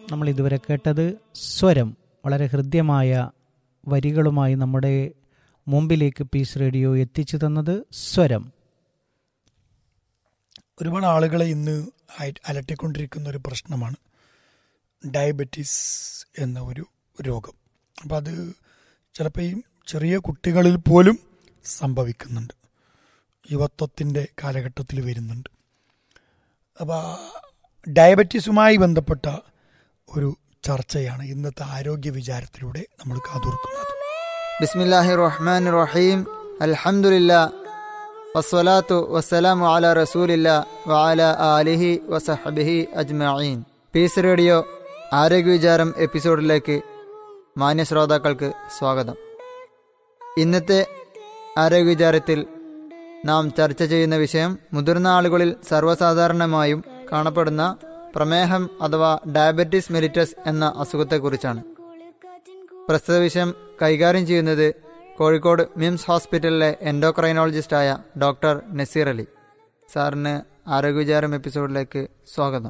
നമ്മൾ ഇതുവരെ കേട്ടത് സ്വരം വളരെ ഹൃദ്യമായ വരികളുമായി നമ്മുടെ മുമ്പിലേക്ക് പീസ് റേഡിയോ എത്തിച്ചു തന്നത് സ്വരം ഒരുപാട് ആളുകളെ ഇന്ന് അയ- അലട്ടിക്കൊണ്ടിരിക്കുന്ന ഒരു പ്രശ്നമാണ് ഡയബറ്റീസ് എന്ന ഒരു രോഗം അപ്പം അത് ചിലപ്പോൾ ഈ ചെറിയ കുട്ടികളിൽ പോലും സംഭവിക്കുന്നുണ്ട് യുവത്വത്തിൻ്റെ കാലഘട്ടത്തിൽ വരുന്നുണ്ട് അപ്പോൾ ഡയബറ്റീസുമായി ബന്ധപ്പെട്ട ഒരു ചർച്ചയാണ് ഇന്നത്തെ ആരോഗ്യ വിചാരത്തിലൂടെ നമ്മൾ കാതോർക്കുന്നത് ബിസ്മില്ലാഹി റഹ്മാൻ റഹീം അൽഹംദുലില്ലാ വസ്സലാത്തു വസ്സലാമു അല റസൂലില്ല വഅല ആലിഹി വസഹബിഹി അജ്മഈൻ പീസ് റേഡിയോ ആരോഗ്യ വിചാരം എപ്പിസോഡിലേക്ക് മാന്യ ശ്രോതാക്കൾക്ക് സ്വാഗതം ഇന്നത്തെ ആരോഗ്യ വിചാരത്തിൽ നാം ചർച്ച ചെയ്യുന്ന വിഷയം മുതിർന്ന ആളുകളിൽ സർവ്വസാധാരണമായും കാണപ്പെടുന്ന പ്രമേഹം അഥവാ ഡയബറ്റിസ് മെലിറ്റസ് എന്ന അസുഖത്തെക്കുറിച്ചാണ് പ്രസ്തുത വിഷയം കൈകാര്യം ചെയ്യുന്നത് കോഴിക്കോട് മിംസ് ഹോസ്പിറ്റലിലെ എൻഡോക്രൈനോളജിസ്റ്റായ ഡോക്ടർ നസീർ അലി സാറിന് ആരോഗ്യവിചാരം എപ്പിസോഡിലേക്ക് സ്വാഗതം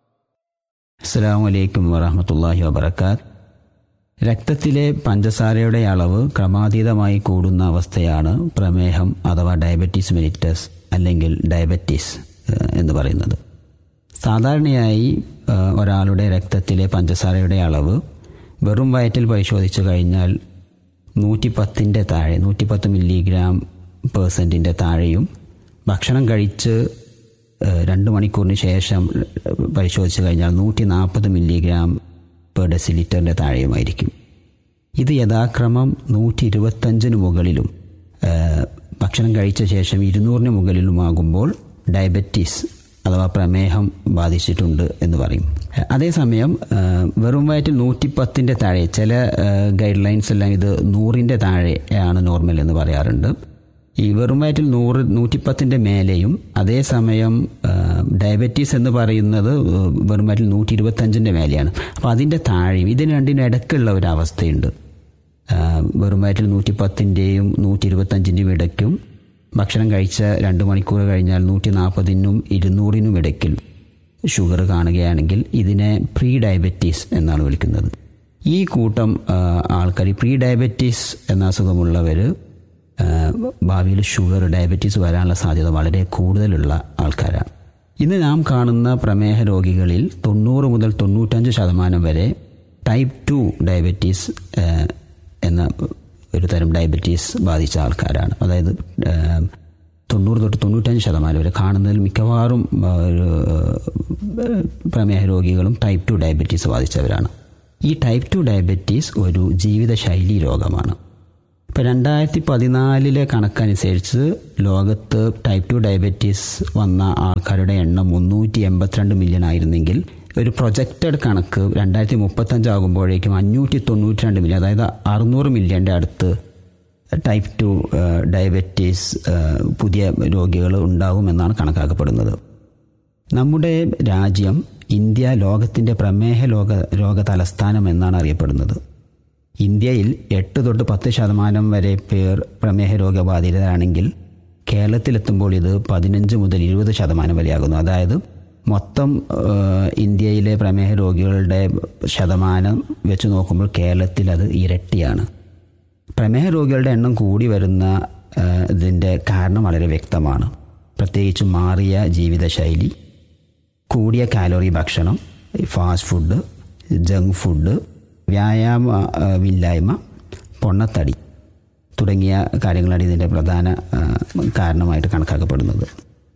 അസ്സാം വലൈക്കും വറഹമത്തല്ലാഹി വബർക്കാത്ത് രക്തത്തിലെ പഞ്ചസാരയുടെ അളവ് ക്രമാതീതമായി കൂടുന്ന അവസ്ഥയാണ് പ്രമേഹം അഥവാ ഡയബറ്റീസ് മെലിറ്റസ് അല്ലെങ്കിൽ ഡയബറ്റീസ് ഏഹ്, എന്ന് പറയുന്നത് സാധാരണയായി ഏഹ്, ഒരാളുടെ രക്തത്തിലെ പഞ്ചസാരയുടെ അളവ് വെറും വയറ്റിൽ പരിശോധിച്ചു കഴിഞ്ഞാൽ നൂറ്റി പത്തിൻ്റെ താഴെ നൂറ്റിപ്പത്ത് മില്ലിഗ്രാം പേഴ്സൻറ്റിൻ്റെ താഴെയും ഭക്ഷണം കഴിച്ച് ഏഹ്, രണ്ട് മണിക്കൂറിന് ശേഷം ഏഹ്, പരിശോധിച്ചു കഴിഞ്ഞാൽ നൂറ്റി നാൽപ്പത് മില്ലിഗ്രാം പെർ ഡെസിലിറ്ററിൻ്റെ താഴെയുമായിരിക്കും ഇത് യഥാക്രമം നൂറ്റി ഇരുപത്തഞ്ചിന് മുകളിലും ഏഹ്, ഭക്ഷണം കഴിച്ച ശേഷം ഇരുന്നൂറിന് മുകളിലുമാകുമ്പോൾ ഡയബറ്റീസ് അഥവാ പ്രമേഹം ബാധിച്ചിട്ടുണ്ട് എന്ന് പറയും ഏഹ്, അതേസമയം ഏഹ്, വെറും വയറ്റിൽ നൂറ്റിപ്പത്തിൻ്റെ താഴെ ചില ഗൈഡ് ലൈൻസ് എല്ലാം ഇത് നൂറിൻ്റെ താഴെ ആണ് നോർമൽ എന്ന് പറയാറുണ്ട് ഈ വെറും വയറ്റിൽ നൂറ് നൂറ്റിപ്പത്തിൻ്റെ മേലെയും അതേസമയം ആ, ഡയബറ്റീസ് എന്ന് പറയുന്നത് ആ, വെറും വയറ്റിൽ നൂറ്റി ഇരുപത്തഞ്ചിൻ്റെ മേലെയാണ് അപ്പോൾ അതിൻ്റെ താഴെയും ഇതിന് രണ്ടിനും ഇടയ്ക്കുള്ള ഒരു അവസ്ഥയുണ്ട് ആ, വെറും വയറ്റിൽ നൂറ്റിപ്പത്തിൻ്റെയും നൂറ്റി ഇരുപത്തഞ്ചിൻ്റെയും ഇടയ്ക്കും ഭക്ഷണം കഴിച്ച രണ്ട് മണിക്കൂർ കഴിഞ്ഞാൽ നൂറ്റി നാൽപ്പതിനും ഇരുന്നൂറിനും ഇടയ്ക്കിൽ ഷുഗർ കാണുകയാണെങ്കിൽ ഇതിനെ പ്രീ ഡയബറ്റീസ് എന്നാണ് വിളിക്കുന്നത് ഈ കൂട്ടം ആ, ആൾക്കാർ പ്രീ ഡയബറ്റീസ് എന്ന അസുഖമുള്ളവർ ഭാവിയിൽ ഷുഗർ ഡയബറ്റീസ് വരാനുള്ള സാധ്യത വളരെ കൂടുതലുള്ള ആൾക്കാരാണ് ഇന്ന് നാം കാണുന്ന പ്രമേഹ രോഗികളിൽ തൊണ്ണൂറ് മുതൽ തൊണ്ണൂറ്റഞ്ച് ശതമാനം വരെ ടൈപ്പ് ടു ഡയബറ്റീസ് ഏഹ്, എന്ന ഒരു തരം ഡയബറ്റീസ് ബാധിച്ച ആൾക്കാരാണ് അതായത് ഏഹ്, തൊണ്ണൂറ് തൊട്ട് തൊണ്ണൂറ്റഞ്ച് ശതമാനം വരെ കാണുന്നതിൽ മിക്കവാറും ആ, ഒരു, ഏഹ്, പ്രമേഹ രോഗികളും ടൈപ്പ് ടു ഡയബറ്റീസ് ബാധിച്ചവരാണ് ഈ ടൈപ്പ് ടു ഡയബറ്റീസ് ഒരു ജീവിതശൈലി രോഗമാണ് ഇപ്പം രണ്ടായിരത്തി പതിനാലിലെ കണക്കനുസരിച്ച് ലോകത്ത് ടൈപ്പ് ടു ഡയബറ്റീസ് വന്ന ആൾക്കാരുടെ എണ്ണം മുന്നൂറ്റി എൺപത്തിരണ്ട് മില്യൺ ആയിരുന്നെങ്കിൽ ഒരു പ്രൊജക്റ്റഡ് കണക്ക് രണ്ടായിരത്തി മുപ്പത്തഞ്ചാകുമ്പോഴേക്കും അഞ്ഞൂറ്റി തൊണ്ണൂറ്റി രണ്ട് മില്യൺ അതായത് അറുന്നൂറ് മില്യൻ്റെ അടുത്ത് ടൈപ്പ് ടു ഡയബറ്റീസ് ഏഹ്, പുതിയ രോഗികൾ ഉണ്ടാകുമെന്നാണ് കണക്കാക്കപ്പെടുന്നത് നമ്മുടെ രാജ്യം ഇന്ത്യ ലോകത്തിൻ്റെ പ്രമേഹ ലോക രോഗ തലസ്ഥാനം എന്നാണ് അറിയപ്പെടുന്നത് ഇന്ത്യയിൽ എട്ട് തൊട്ട് പത്ത് ശതമാനം വരെ പേർ പ്രമേഹ രോഗബാധിതരാണെങ്കിൽ കേരളത്തിലെത്തുമ്പോൾ ഇത് പതിനഞ്ച് മുതൽ ഇരുപത് ശതമാനം വരെയാകുന്നു അതായത് മൊത്തം ഏഹ്, ഇന്ത്യയിലെ പ്രമേഹ രോഗികളുടെ ശതമാനം വെച്ച് നോക്കുമ്പോൾ കേരളത്തിൽ അത് ഇരട്ടിയാണ് പ്രമേഹ രോഗികളുടെ എണ്ണം കൂടി വരുന്ന ഏഹ്, ഇതിൻ്റെ കാരണം വളരെ വ്യക്തമാണ് പ്രത്യേകിച്ച് മാറിയ ജീവിതശൈലി കൂടിയ കാലോറി ഭക്ഷണം ഫാസ്റ്റ് ഫുഡ് ജങ്ക് ഫുഡ് വ്യായാമ ആ, ഇല്ലായ്മ പൊണ്ണത്തടി തുടങ്ങിയ കാര്യങ്ങളാണ് ഇതിൻ്റെ പ്രധാന ആ, കാരണമായിട്ട് കണക്കാക്കപ്പെടുന്നത്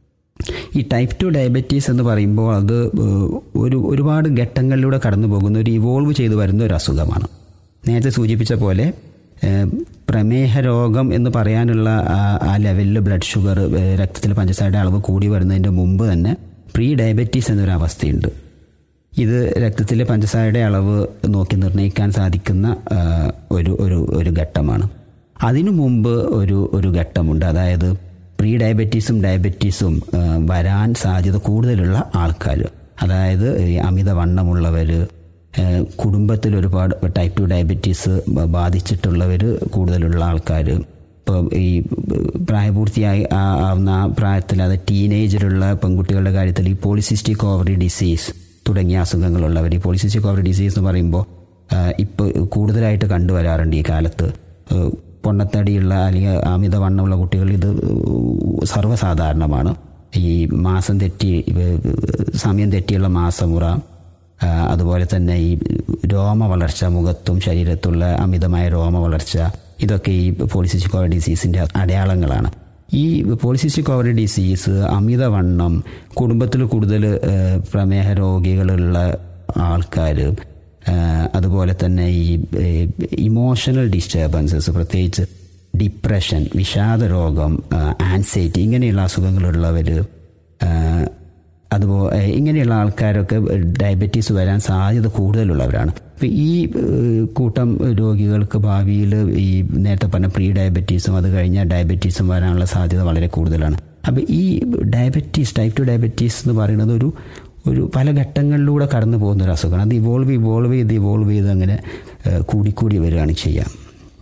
ഈ ടൈപ്പ് ടു ഡയബറ്റീസ് എന്ന് പറയുമ്പോൾ അത് ഏഹ്, ഒരു ഒരുപാട് ഘട്ടങ്ങളിലൂടെ കടന്നു പോകുന്ന ഒരു ഇവോൾവ് ചെയ്തു വരുന്ന ഒരു അസുഖമാണ് നേരത്തെ സൂചിപ്പിച്ച പോലെ ഏഹ്, പ്രമേഹ രോഗം എന്ന് പറയാനുള്ള ആ- ആ ലെവലിൽ ബ്ലഡ് ഷുഗർ ഏഹ്, രക്തത്തിലെ പഞ്ചസാരയുടെ അളവ് കൂടി വരുന്നതിൻ്റെ മുമ്പ് തന്നെ പ്രീ ഡയബറ്റീസ് എന്നൊരു അവസ്ഥയുണ്ട് ഇത് രക്തത്തിലെ പഞ്ചസാരയുടെ അളവ് നോക്കി നിർണ്ണയിക്കാൻ സാധിക്കുന്ന ആ, ഒരു ഒരു ഒരു ഘട്ടമാണ് അതിനു മുമ്പ് ഒരു ഒരു ഘട്ടമുണ്ട് അതായത് പ്രീ ഡയബറ്റീസും ഡയബറ്റീസും ആ, വരാൻ സാധ്യത കൂടുതലുള്ള ആൾക്കാർ അതായത് ഈ അമിതവണ്ണമുള്ളവർ കുടുംബത്തിൽ ഒരുപാട് ടൈപ്പ് ടു ഡയബറ്റീസ് ബാധിച്ചിട്ടുള്ളവർ കൂടുതലുള്ള ആൾക്കാർ ഇപ്പോൾ ഈ പ്രായപൂർത്തിയായി ആ- ആവുന്ന ആ പ്രായത്തിൽ അത് ടീനേജിലുള്ള പെൺകുട്ടികളുടെ കാര്യത്തിൽ ഈ പോളിസിസ്റ്റിക് ഓവറി ഡിസീസ് തുടങ്ങിയ അസുഖങ്ങളുള്ളവർ ഈ പോളിസിസ്റ്റിക് ഓവറി ഡിസീസ് എന്ന് പറയുമ്പോൾ ഇപ്പോൾ കൂടുതലായിട്ട് കണ്ടുവരാറുണ്ട് ഈ കാലത്ത് ഏഹ് പൊണ്ണത്തടിയുള്ള അല്ലെങ്കിൽ അമിതവണ്ണമുള്ള കുട്ടികൾ ഇത് സർവ്വസാധാരണമാണ് ഈ മാസം തെറ്റി ഏഹ് സമയം തെറ്റിയുള്ള മാസമുറ ആ, അതുപോലെ തന്നെ ഈ രോമ വളർച്ച മുഖത്തും ശരീരത്തുള്ള അമിതമായ രോമ വളർച്ച ഇതൊക്കെ ഈ പോളിസിസ്റ്റിക് ഓവറി ഡിസീസിന്റെ അടയാളങ്ങളാണ് ഈ പോളിസിസ്റ്റിക് ഓവറി ഡിസീസ് അമിതവണ്ണം കുടുംബത്തിൽ കൂടുതൽ ഏ, പ്രമേഹ രോഗികളുള്ള ആൾക്കാർ അതുപോലെ തന്നെ ഈ ഇമോഷണൽ ഡിസ്റ്റർബൻസസ് പ്രത്യേകിച്ച് ഡിപ്രഷൻ വിഷാദ രോഗം ആൻസൈറ്റി ഇങ്ങനെയുള്ള അസുഖങ്ങളുള്ളവർ അതുപോലെ ഇങ്ങനെയുള്ള ആൾക്കാരൊക്കെ ഡയബറ്റീസ് വരാൻ സാധ്യത കൂടുതലുള്ളവരാണ് അപ്പം ഈ ഏഹ്, കൂട്ടം രോഗികൾക്ക് ഭാവിയിൽ ഈ നേരത്തെ പറഞ്ഞ പ്രീ ഡയബറ്റീസും അത് കഴിഞ്ഞാൽ ഡയബറ്റീസും വരാനുള്ള സാധ്യത വളരെ കൂടുതലാണ് അപ്പം ഈ ഡയബറ്റീസ് ടൈപ്പ് ടു ഡയബറ്റീസ് എന്ന് പറയുന്നത് ഒരു ഒരു പല ഘട്ടങ്ങളിലൂടെ കടന്നു പോകുന്ന ഒരു അസുഖമാണ് അത് ഇവോൾവ് ഇവോൾവ് ചെയ്ത് ഇവോൾവ് ചെയ്ത് അങ്ങനെ ഏഹ്, കൂടിക്കൂടി വരികയാണ് ചെയ്യാം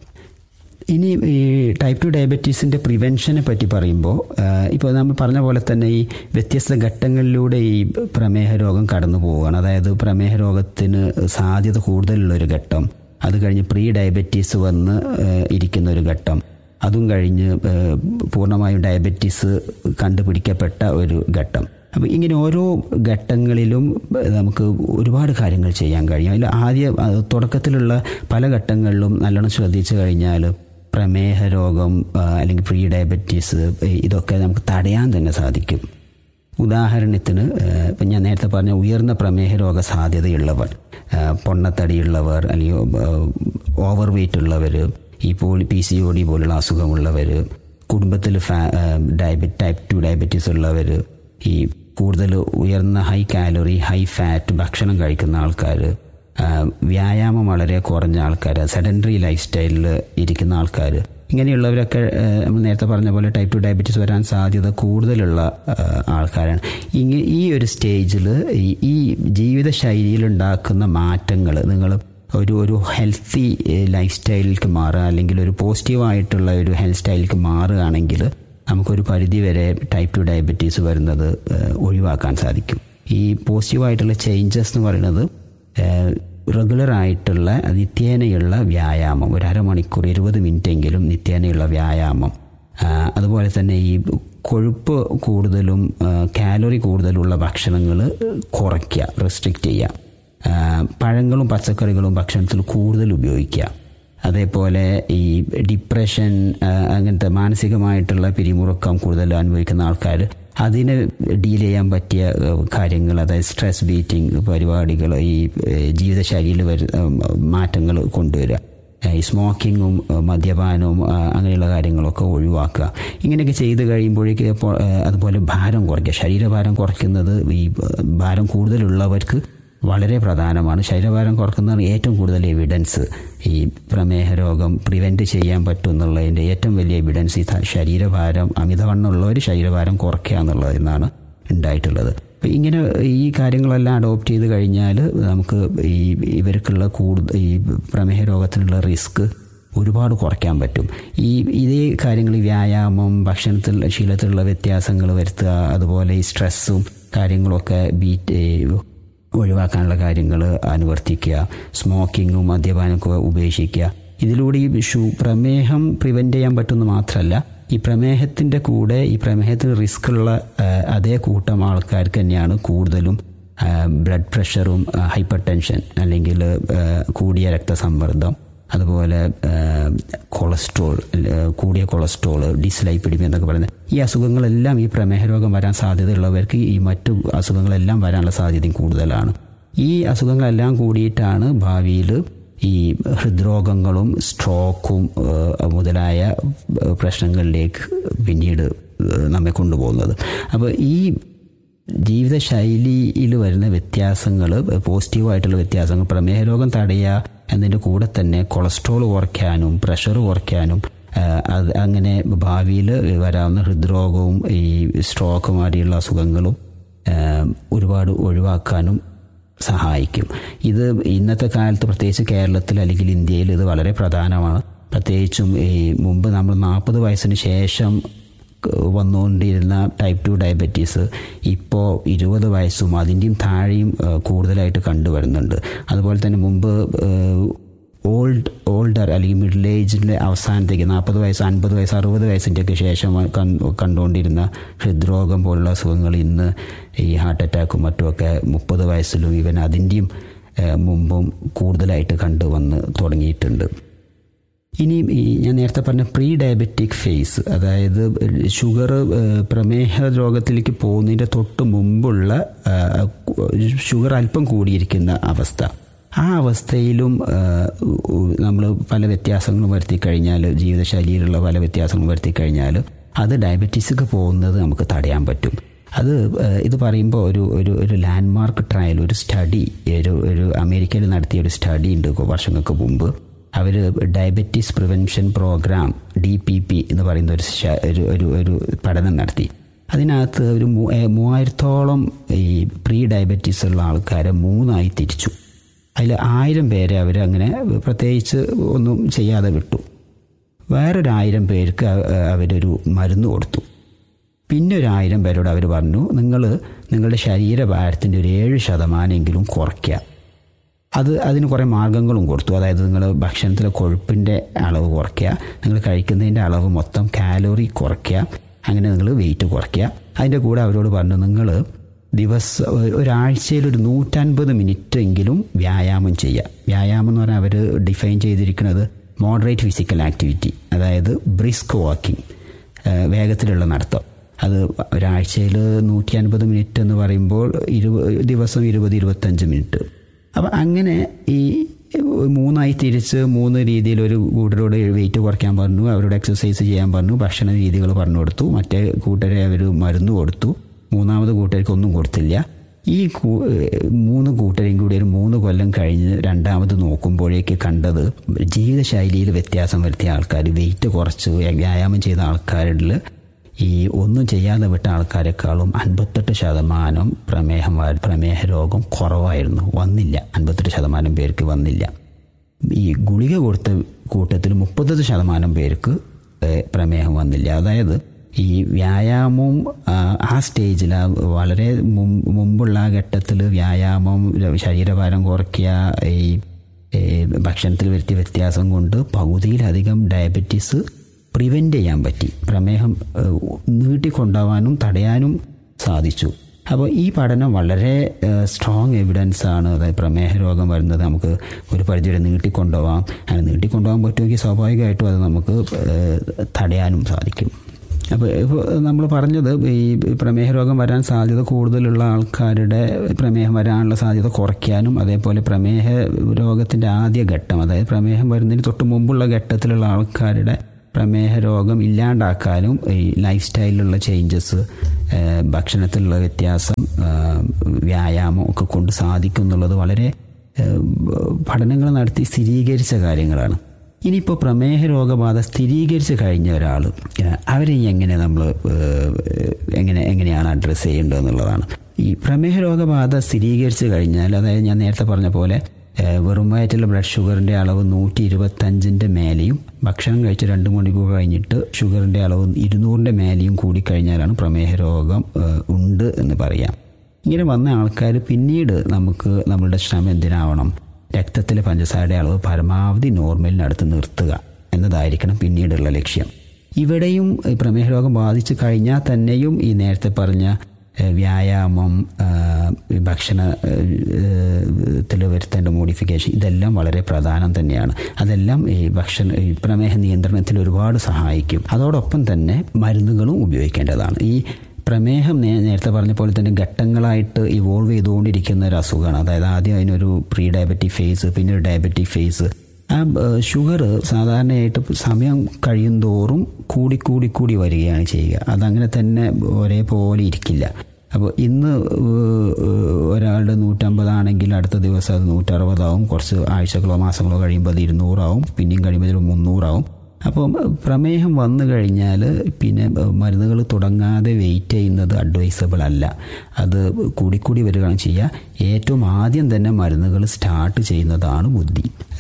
ഇനി ഈ ടൈപ്പ് ടു ഡയബറ്റീസിൻ്റെ പ്രിവെൻഷനെ പറ്റി പറയുമ്പോൾ ഇപ്പോൾ നമ്മൾ പറഞ്ഞ പോലെ തന്നെ ഈ വ്യത്യസ്ത ഘട്ടങ്ങളിലൂടെ ഈ പ്രമേഹ രോഗം കടന്നു പോവുകയാണ് അതായത് പ്രമേഹ രോഗത്തിന് സാധ്യത കൂടുതലുള്ള ഒരു ഘട്ടം അത് കഴിഞ്ഞ് പ്രീ ഡയബറ്റീസ് വന്ന് ഏഹ്, ഇരിക്കുന്ന ഒരു ഘട്ടം അതും കഴിഞ്ഞ് ഏഹ്, പൂർണ്ണമായും ഡയബറ്റീസ് കണ്ടുപിടിക്കപ്പെട്ട ഒരു ഘട്ടം അപ്പോൾ ഇങ്ങനെ ഓരോ ഘട്ടങ്ങളിലും ഏഹ്, നമുക്ക് ഒരുപാട് കാര്യങ്ങൾ ചെയ്യാൻ കഴിയും അതിൽ ആദ്യം അത് തുടക്കത്തിലുള്ള പല ഘട്ടങ്ങളിലും നല്ലോണം ശ്രദ്ധിച്ചു കഴിഞ്ഞാൽ പ്രമേഹ രോഗം ആ, അല്ലെങ്കിൽ പ്രീ ഡയബറ്റീസ് ഏഹ്, ഇതൊക്കെ നമുക്ക് തടയാൻ തന്നെ സാധിക്കും ഉദാഹരണത്തിന് ഏഹ്, ഇപ്പം ഞാൻ നേരത്തെ പറഞ്ഞ ഉയർന്ന പ്രമേഹ രോഗ സാധ്യതയുള്ളവർ ഏഹ്, പൊണ്ണത്തടിയുള്ളവർ അല്ലെങ്കിൽ ഓവർ വെയിറ്റ് ഉള്ളവർ ഈ poly P C O D പോലുള്ള അസുഖമുള്ളവർ കുടുംബത്തിൽ ഡയബറ്റ് ടൈപ്പ് ടു ഡയബറ്റീസ് ഉള്ളവർ ഈ കൂടുതൽ ഉയർന്ന ഹൈ കാലറി ഹൈ ഫാറ്റ് ഭക്ഷണം കഴിക്കുന്ന ആൾക്കാർ വ്യായാമം വളരെ കുറഞ്ഞ ആൾക്കാർ സെഡൻഡറി ലൈഫ് സ്റ്റൈലിൽ ഇരിക്കുന്ന ആൾക്കാർ ഇങ്ങനെയുള്ളവരൊക്കെ ഏഹ്, നമ്മൾ നേരത്തെ പറഞ്ഞ പോലെ ടൈപ്പ് ടു ഡയബറ്റീസ് വരാൻ സാധ്യത കൂടുതലുള്ള ഏഹ്, ആൾക്കാരാണ് ഇങ്ങ ഈ ഒരു സ്റ്റേജിൽ ഈ ജീവിതശൈലിയിൽ ഉണ്ടാക്കുന്ന മാറ്റങ്ങൾ നിങ്ങൾ ഒരു ഒരു ഹെൽത്തി ലൈഫ് സ്റ്റൈലിലേക്ക് മാറുക അല്ലെങ്കിൽ ഒരു പോസിറ്റീവായിട്ടുള്ള ഒരു ഹെൽത്ത് സ്റ്റൈലിലേക്ക് മാറുകയാണെങ്കിൽ നമുക്കൊരു പരിധി വരെ ടൈപ്പ് ടു ഡയബറ്റീസ് വരുന്നത് ഏഹ്, ഒഴിവാക്കാൻ സാധിക്കും ഈ പോസിറ്റീവായിട്ടുള്ള ചേഞ്ചസ് എന്ന് പറയുന്നത് റെഗുലർ ആയിട്ടുള്ള നിത്യേനയുള്ള വ്യായാമം ഒരു അരമണിക്കൂർ ഇരുപത് മിനിറ്റെങ്കിലും നിത്യേനയുള്ള വ്യായാമം ആ, അതുപോലെ തന്നെ ഈ കൊഴുപ്പ് കൂടുതലും ആ, കാലറി കൂടുതലുള്ള ഭക്ഷണങ്ങൾ കുറയ്ക്കുക റെസ്ട്രിക്റ്റ് ചെയ്യുക ആ, പഴങ്ങളും പച്ചക്കറികളും ഭക്ഷണത്തിൽ കൂടുതൽ ഉപയോഗിക്കുക അതേപോലെ ഈ ഡിപ്രഷൻ ആ, അങ്ങനത്തെ മാനസികമായിട്ടുള്ള പിരിമുറുക്കം കൂടുതൽ അനുഭവിക്കുന്ന ആൾക്കാർ അതിനെ ഡീൽ ചെയ്യാൻ പറ്റിയ ഏഹ്, കാര്യങ്ങൾ അതായത് സ്ട്രെസ് ബീറ്റിംഗ് പരിപാടികൾ ഈ ഏഹ്, ജീവിതശൈലിയിൽ വരു മാറ്റങ്ങൾ കൊണ്ടുവരിക ഏഹ്, ഈ സ്മോക്കിങ്ങും ഏഹ്, മദ്യപാനവും ആ, അങ്ങനെയുള്ള കാര്യങ്ങളൊക്കെ ഒഴിവാക്കുക ഇങ്ങനെയൊക്കെ ചെയ്ത് കഴിയുമ്പോഴേക്ക് ഇപ്പോൾ, ഏഹ്, അതുപോലെ ഭാരം കുറയ്ക്കുക ശരീരഭാരം കുറയ്ക്കുന്നത് ഈ ഏഹ്, ഭാരം കൂടുതലുള്ളവർക്ക് വളരെ പ്രധാനമാണ് ശരീരഭാരം കുറക്കുന്നതാണ് ഏറ്റവും കൂടുതൽ എവിഡൻസ് ഈ പ്രമേഹ രോഗം പ്രിവെൻറ്റ് ചെയ്യാൻ പറ്റും എന്നുള്ളതിൻ്റെ ഏറ്റവും വലിയ എവിഡൻസ് ഈ ത- ശരീരഭാരം അമിതവണ്ണമുള്ളവർ ശരീരഭാരം കുറയ്ക്കുക എന്നുള്ളതെന്നാണ് ഉണ്ടായിട്ടുള്ളത് അപ്പം ഇങ്ങനെ ഈ കാര്യങ്ങളെല്ലാം അഡോപ്റ്റ് ചെയ്ത് കഴിഞ്ഞാൽ നമുക്ക് ഈ ഇവർക്കുള്ള കൂടുതൽ ഈ പ്രമേഹ രോഗത്തിനുള്ള റിസ്ക് ഒരുപാട് കുറയ്ക്കാൻ പറ്റും ഈ ഇതേ കാര്യങ്ങൾ ഈ വ്യായാമം ഭക്ഷണത്തിൽ ശീലത്തിലുള്ള വ്യത്യാസങ്ങൾ വരുത്തുക അതുപോലെ ഈ സ്ട്രെസ്സും കാര്യങ്ങളൊക്കെ ബീറ്റ് ഒഴിവാക്കാനുള്ള കാര്യങ്ങൾ അനുവർത്തിക്കുക സ്മോക്കിങ്ങും മദ്യപാനമൊക്കെ ഉപേക്ഷിക്കുക ഇതിലൂടെ ഈ ഷു പ്രമേഹം പ്രിവെൻറ്റ് ചെയ്യാൻ പറ്റുമെന്ന് മാത്രമല്ല ഈ പ്രമേഹത്തിൻ്റെ കൂടെ ഈ പ്രമേഹത്തിന് റിസ്ക് ഉള്ള ആ, അതേ കൂട്ടം ആൾക്കാർക്ക് തന്നെയാണ് കൂടുതലും ബ്ലഡ് പ്രഷറും ഹൈപ്പർ ടെൻഷൻ അല്ലെങ്കിൽ ആ, കൂടിയ രക്തസമ്മർദ്ദം അതുപോലെ ആ, കൊളസ്ട്രോൾ ആ, കൂടിയ കൊളസ്ട്രോൾ ഡിസ്ലൈപ്പിഡിമി എന്നൊക്കെ പറയുന്നത് ഈ അസുഖങ്ങളെല്ലാം ഈ പ്രമേഹ രോഗം വരാൻ സാധ്യതയുള്ളവർക്ക് ഈ മറ്റു അസുഖങ്ങളെല്ലാം വരാനുള്ള സാധ്യതയും കൂടുതലാണ് ഈ അസുഖങ്ങളെല്ലാം കൂടിയിട്ടാണ് ഭാവിയിൽ ഈ ഹൃദ്രോഗങ്ങളും സ്ട്രോക്കും ആ, മുതലായ ആ, പ്രശ്നങ്ങളിലേക്ക് പിന്നീട് ആ, നമ്മെ കൊണ്ടുപോകുന്നത് അപ്പോൾ ഈ ജീവിതശൈലിയിൽ വരുന്ന വ്യത്യാസങ്ങൾ പോസിറ്റീവായിട്ടുള്ള വ്യത്യാസങ്ങൾ പ്രമേഹ രോഗം തടയുക എന്നതിൻ്റെ കൂടെ തന്നെ കൊളസ്ട്രോൾ കുറയ്ക്കാനും പ്രഷർ കുറയ്ക്കാനും ആ, അത് അങ്ങനെ ഭാവിയിൽ വരാവുന്ന ഹൃദ്രോഗവും ഈ സ്ട്രോക്ക് മാതിരിയുള്ള അസുഖങ്ങളും ആ, ഒരുപാട് ഒഴിവാക്കാനും സഹായിക്കും ഇത് ഇന്നത്തെ കാലത്ത് പ്രത്യേകിച്ച് കേരളത്തിൽ അല്ലെങ്കിൽ ഇന്ത്യയിൽ ഇത് വളരെ പ്രധാനമാണ് പ്രത്യേകിച്ചും ഈ മുമ്പ് നമ്മൾ നാൽപ്പത് വയസ്സിന് ശേഷം വന്നുകൊണ്ടിരുന്ന ടൈപ്പ് ടു ഡയബറ്റീസ് ഇപ്പോൾ ഇരുപത് വയസ്സും അതിൻ്റെയും താഴെയും ഏഹ്, കൂടുതലായിട്ട് കണ്ടുവരുന്നുണ്ട് അതുപോലെ തന്നെ മുമ്പ് ഏഹ്, ഓൾഡ് ഓൾഡർ അല്ലെങ്കിൽ മിഡിൽ ഏജിൻ്റെ അവസാനത്തേക്ക് നാൽപ്പത് വയസ്സ് അൻപത് വയസ്സ് അറുപത് വയസ്സിൻ്റെയൊക്കെ ശേഷം കൺ- കണ്ടുകൊണ്ടിരുന്ന ഹൃദ്രോഗം പോലുള്ള അസുഖങ്ങൾ ഇന്ന് ഈ ഹാർട്ട് അറ്റാക്കും മറ്റുമൊക്കെ മുപ്പത് വയസ്സിലും ഇവൻ അതിൻ്റെയും ഏഹ്, മുമ്പും കൂടുതലായിട്ട് കണ്ടുവന്ന് തുടങ്ങിയിട്ടുണ്ട് ഇനി ഈ ഞാൻ നേരത്തെ പറഞ്ഞ പ്രീ ഡയബറ്റിക് ഫേസ് അതായത് ഷുഗർ ഏഹ്, പ്രമേഹ രോഗത്തിലേക്ക് പോകുന്നതിൻ്റെ തൊട്ട് മുമ്പുള്ള ഷുഗർ അല്പം കൂടിയിരിക്കുന്ന അവസ്ഥ ആ അവസ്ഥയിലും നമ്മൾ പല വ്യത്യാസങ്ങളും വരുത്തി കഴിഞ്ഞാൽ ജീവിതശൈലിയിലുള്ള പല വ്യത്യാസങ്ങളും വരുത്തി കഴിഞ്ഞാൽ അത് ഡയബറ്റീസിക്ക് പോകുന്നത് നമുക്ക് തടയാൻ പറ്റും അത് ഏഹ്, ഇത് പറയുമ്പോൾ ഒരു ഒരു ഒരു ലാൻഡ്മാർക്ക് ട്രയൽ ഒരു സ്റ്റഡി ഒരു ഒരു അമേരിക്കയിൽ നടത്തിയ ഒരു സ്റ്റഡി ഉണ്ട് വർഷങ്ങൾക്ക് മുമ്പ് അവർ diabetes prevention program D P P എന്ന് പറയുന്ന ഒരു ശ- ഒരു ഒരു ഒരു പഠനം നടത്തി അതിനകത്ത് ഒരു മൂ- ഏ, മൂവായിരത്തോളം ഈ പ്രീ ഡയബറ്റീസ് ഉള്ള ആൾക്കാരെ മൂന്നായി തിരിച്ചു അതിൽ ആയിരം പേരെ അവർ അങ്ങനെ പ്രത്യേകിച്ച് ഒന്നും ചെയ്യാതെ വിട്ടു വേറൊരായിരം പേർക്ക് അ- അവരൊരു മരുന്ന് കൊടുത്തു പിന്നെ ഒരു ആയിരം പേരോട് അവർ പറഞ്ഞു നിങ്ങൾ നിങ്ങളുടെ ശരീരഭാരത്തിൻ്റെ ഒരു ഏഴ് ശതമാനമെങ്കിലും കുറയ്ക്കുക അത് അതിന് കുറേ മാർഗങ്ങളും കൊടുത്തു അതായത് നിങ്ങൾ ഭക്ഷണത്തിലെ കൊഴുപ്പിൻ്റെ അളവ് കുറയ്ക്കുക നിങ്ങൾ കഴിക്കുന്നതിൻ്റെ അളവ് മൊത്തം കാലോറി കുറയ്ക്കുക അങ്ങനെ നിങ്ങൾ വെയിറ്റ് കുറയ്ക്കുക അതിൻ്റെ കൂടെ അവരോട് പറഞ്ഞു നിങ്ങൾ ദിവസം ഒരാഴ്ചയിൽ ഒരു നൂറ്റൻപത് മിനിറ്റ് എങ്കിലും വ്യായാമം ചെയ്യുക വ്യായാമം എന്ന് പറഞ്ഞാൽ അവർ ഡിഫൈൻ ചെയ്തിരിക്കുന്നത് മോഡറേറ്റ് ഫിസിക്കൽ ആക്ടിവിറ്റി അതായത് ബ്രിസ്ക് വാക്കിംഗ് വേഗത്തിലുള്ള നടത്തം അത് ഒരാഴ്ചയിൽ നൂറ്റി അൻപത് മിനിറ്റ് എന്ന് പറയുമ്പോൾ ഇരുപത് ദിവസം ഇരുപത് ഇരുപത്തഞ്ച് മിനിറ്റ് അപ്പം അങ്ങനെ ഈ മൂന്നായി തിരിച്ച് മൂന്ന് രീതിയിൽ ഒരു കൂട്ടരോട് വെയിറ്റ് കുറയ്ക്കാൻ പറഞ്ഞു അവരോട് എക്സസൈസ് ചെയ്യാൻ പറഞ്ഞു ഭക്ഷണ രീതികൾ പറഞ്ഞു കൊടുത്തു മറ്റേ കൂട്ടരെ അവർ മരുന്ന് കൊടുത്തു മൂന്നാമത് കൂട്ടർക്ക് ഒന്നും കൊടുത്തില്ല ഈ കൂ- മൂന്ന് കൂട്ടരെയും കൂടി ഒരു മൂന്ന് കൊല്ലം കഴിഞ്ഞ് രണ്ടാമത് നോക്കുമ്പോഴേക്ക് കണ്ടത് ജീവിതശൈലിയിൽ വ്യത്യാസം വരുത്തിയ ആൾക്കാർ വെയിറ്റ് കുറച്ച് വ്യായാമം ചെയ്ത ആൾക്കാരിൽ ഈ ഒന്നും ചെയ്യാതെ വിട്ട ആൾക്കാരെക്കാളും അൻപത്തെട്ട് ശതമാനം പ്രമേഹം വ- പ്രമേഹ രോഗം കുറവായിരുന്നു വന്നില്ല അൻപത്തെട്ട് ശതമാനം പേർക്ക് വന്നില്ല ഈ ഗുളിക കൊടുത്ത കൂട്ടത്തിൽ മുപ്പത്തെട്ട് ശതമാനം പേർക്ക് ഏഹ്, പ്രമേഹം വന്നില്ല അതായത് ഈ വ്യായാമവും ആ, ആ സ്റ്റേജിൽ ആ വളരെ മും- മുമ്പുള്ള ആ ഘട്ടത്തിൽ വ്യായാമം ശരീരഭാരം കുറയ്ക്കുക ഈ ഈ ഭക്ഷണത്തിൽ വരുത്തിയ വ്യത്യാസം കൊണ്ട് പകുതിയിലധികം ഡയബറ്റീസ് പ്രിവെൻറ്റ് ചെയ്യാൻ പറ്റി പ്രമേഹം ഏഹ്, നീട്ടിക്കൊണ്ടുപോകാനും തടയാനും സാധിച്ചു അപ്പോൾ ഈ പഠനം വളരെ സ്ട്രോങ് എവിഡൻസ് ആണ് അതായത് പ്രമേഹ രോഗം വരുന്നത് നമുക്ക് ഒരു പരിധിവരെ നീട്ടിക്കൊണ്ടുപോകാം അങ്ങനെ നീട്ടിക്കൊണ്ടുപോകാൻ പറ്റുമെങ്കിൽ സ്വാഭാവികമായിട്ടും അത് നമുക്ക് ഏഹ്, തടയാനും സാധിക്കും അപ്പോൾ ഇപ്പോൾ നമ്മൾ പറഞ്ഞത് ഈ പ്രമേഹ രോഗം വരാൻ സാധ്യത കൂടുതലുള്ള ആൾക്കാരുടെ പ്രമേഹം വരാനുള്ള സാധ്യത കുറയ്ക്കാനും അതേപോലെ പ്രമേഹ രോഗത്തിൻ്റെ ആദ്യ ഘട്ടം അതായത് പ്രമേഹം വരുന്നതിന് തൊട്ട് മുമ്പുള്ള ഘട്ടത്തിലുള്ള ആൾക്കാരുടെ പ്രമേഹ രോഗം ഇല്ലാണ്ടാക്കാനും ഈ ലൈഫ് സ്റ്റൈലിലുള്ള ചേഞ്ചസ് ഭക്ഷണത്തിലുള്ള വ്യത്യാസം ആ, വ്യായാമം ഒക്കെ കൊണ്ട് സാധിക്കും എന്നുള്ളത് വളരെ ഏഹ്, പഠനങ്ങൾ നടത്തി സ്ഥിരീകരിച്ച കാര്യങ്ങളാണ് ഇനിയിപ്പോൾ പ്രമേഹ രോഗബാധ സ്ഥിരീകരിച്ച് കഴിഞ്ഞ ഒരാൾ അവരെ എങ്ങനെ നമ്മൾ എങ്ങനെ എങ്ങനെയാണ് അഡ്രസ്സ് ചെയ്യേണ്ടത് എന്നുള്ളതാണ് ഈ പ്രമേഹ രോഗബാധ സ്ഥിരീകരിച്ച് കഴിഞ്ഞാൽ അതായത് ഞാൻ നേരത്തെ പറഞ്ഞ പോലെ ഏഹ്, വെറും വയറ്റിലെ ബ്ലഡ് ഷുഗറിൻ്റെ അളവ് നൂറ്റി ഇരുപത്തഞ്ചിൻ്റെ മേലെയും ഭക്ഷണം കഴിച്ച് രണ്ട് മണിക്കൂർ കഴിഞ്ഞിട്ട് ഷുഗറിൻ്റെ അളവ് ഇരുന്നൂറിൻ്റെ മേലെയും കൂടിക്കഴിഞ്ഞാലാണ് പ്രമേഹ രോഗം ഏഹ്, ഉണ്ട് എന്ന് പറയാം ഇങ്ങനെ വന്ന ആൾക്കാർ പിന്നീട് നമുക്ക് നമ്മളുടെ ശ്രമം എന്തിനാവണം രക്തത്തിലെ പഞ്ചസാരയുടെ അളവ് പരമാവധി നോർമലിനടുത്ത് നിർത്തുക എന്നതായിരിക്കണം പിന്നീടുള്ള ലക്ഷ്യം ഇവിടെയും ഈ പ്രമേഹ രോഗം ബാധിച്ചു കഴിഞ്ഞാൽ തന്നെയും ഈ നേരത്തെ പറഞ്ഞ ഏഹ്, വ്യായാമം ആഹ്, ഈ ഭക്ഷണ ത്തിൽ വരുത്തേണ്ട മോഡിഫിക്കേഷൻ ഇതെല്ലാം വളരെ പ്രധാനം തന്നെയാണ് അതെല്ലാം ഈ ഭക്ഷണ ഈ പ്രമേഹ നിയന്ത്രണത്തിൽ ഒരുപാട് സഹായിക്കും അതോടൊപ്പം തന്നെ മരുന്നുകളും ഉപയോഗിക്കേണ്ടതാണ് ഈ പ്രമേഹം നേ- നേരത്തെ പറഞ്ഞ പോലെ തന്നെ ഘട്ടങ്ങളായിട്ട് ഇവോൾവ് ചെയ്തുകൊണ്ടിരിക്കുന്ന ഒരു അസുഖമാണ് അതായത് ആദ്യം അതിനൊരു പ്രീ ഡയബറ്റിക് ഫേസ് പിന്നെ ഒരു ഡയബറ്റിക് ഫേസ് ആ ഷുഗർ സാധാരണയായിട്ട് സമയം കഴിയും തോറും കൂടി കൂടി കൂടി വരികയാണ് ചെയ്യുക അതങ്ങനെ തന്നെ ഒരേപോലെ ഇരിക്കില്ല അപ്പോൾ ഇന്ന് ഏഹ്, ഒരാളുടെ നൂറ്റമ്പതാണെങ്കിൽ അടുത്ത ദിവസം അത് നൂറ്ററുപതാവും കുറച്ച് ആഴ്ചകളോ മാസങ്ങളോ കഴിയുമ്പോൾ അത് ഇരുന്നൂറാവും പിന്നെയും കഴിയുമ്പോൾ ഇത് മുന്നൂറാവും അപ്പം പ്രമേഹം വന്നു കഴിഞ്ഞാൽ പിന്നെ മരുന്നുകൾ തുടങ്ങാതെ വെയിറ്റ് ചെയ്യുന്നത് അഡ്വൈസബിൾ അല്ല അത് കൂടിക്കൂടി വരികയാണ് ചെയ്യുക ഏറ്റവും ആദ്യം തന്നെ മരുന്നുകൾ സ്റ്റാർട്ട് ചെയ്യുന്നതാണ് ബുദ്ധി ഏഹ്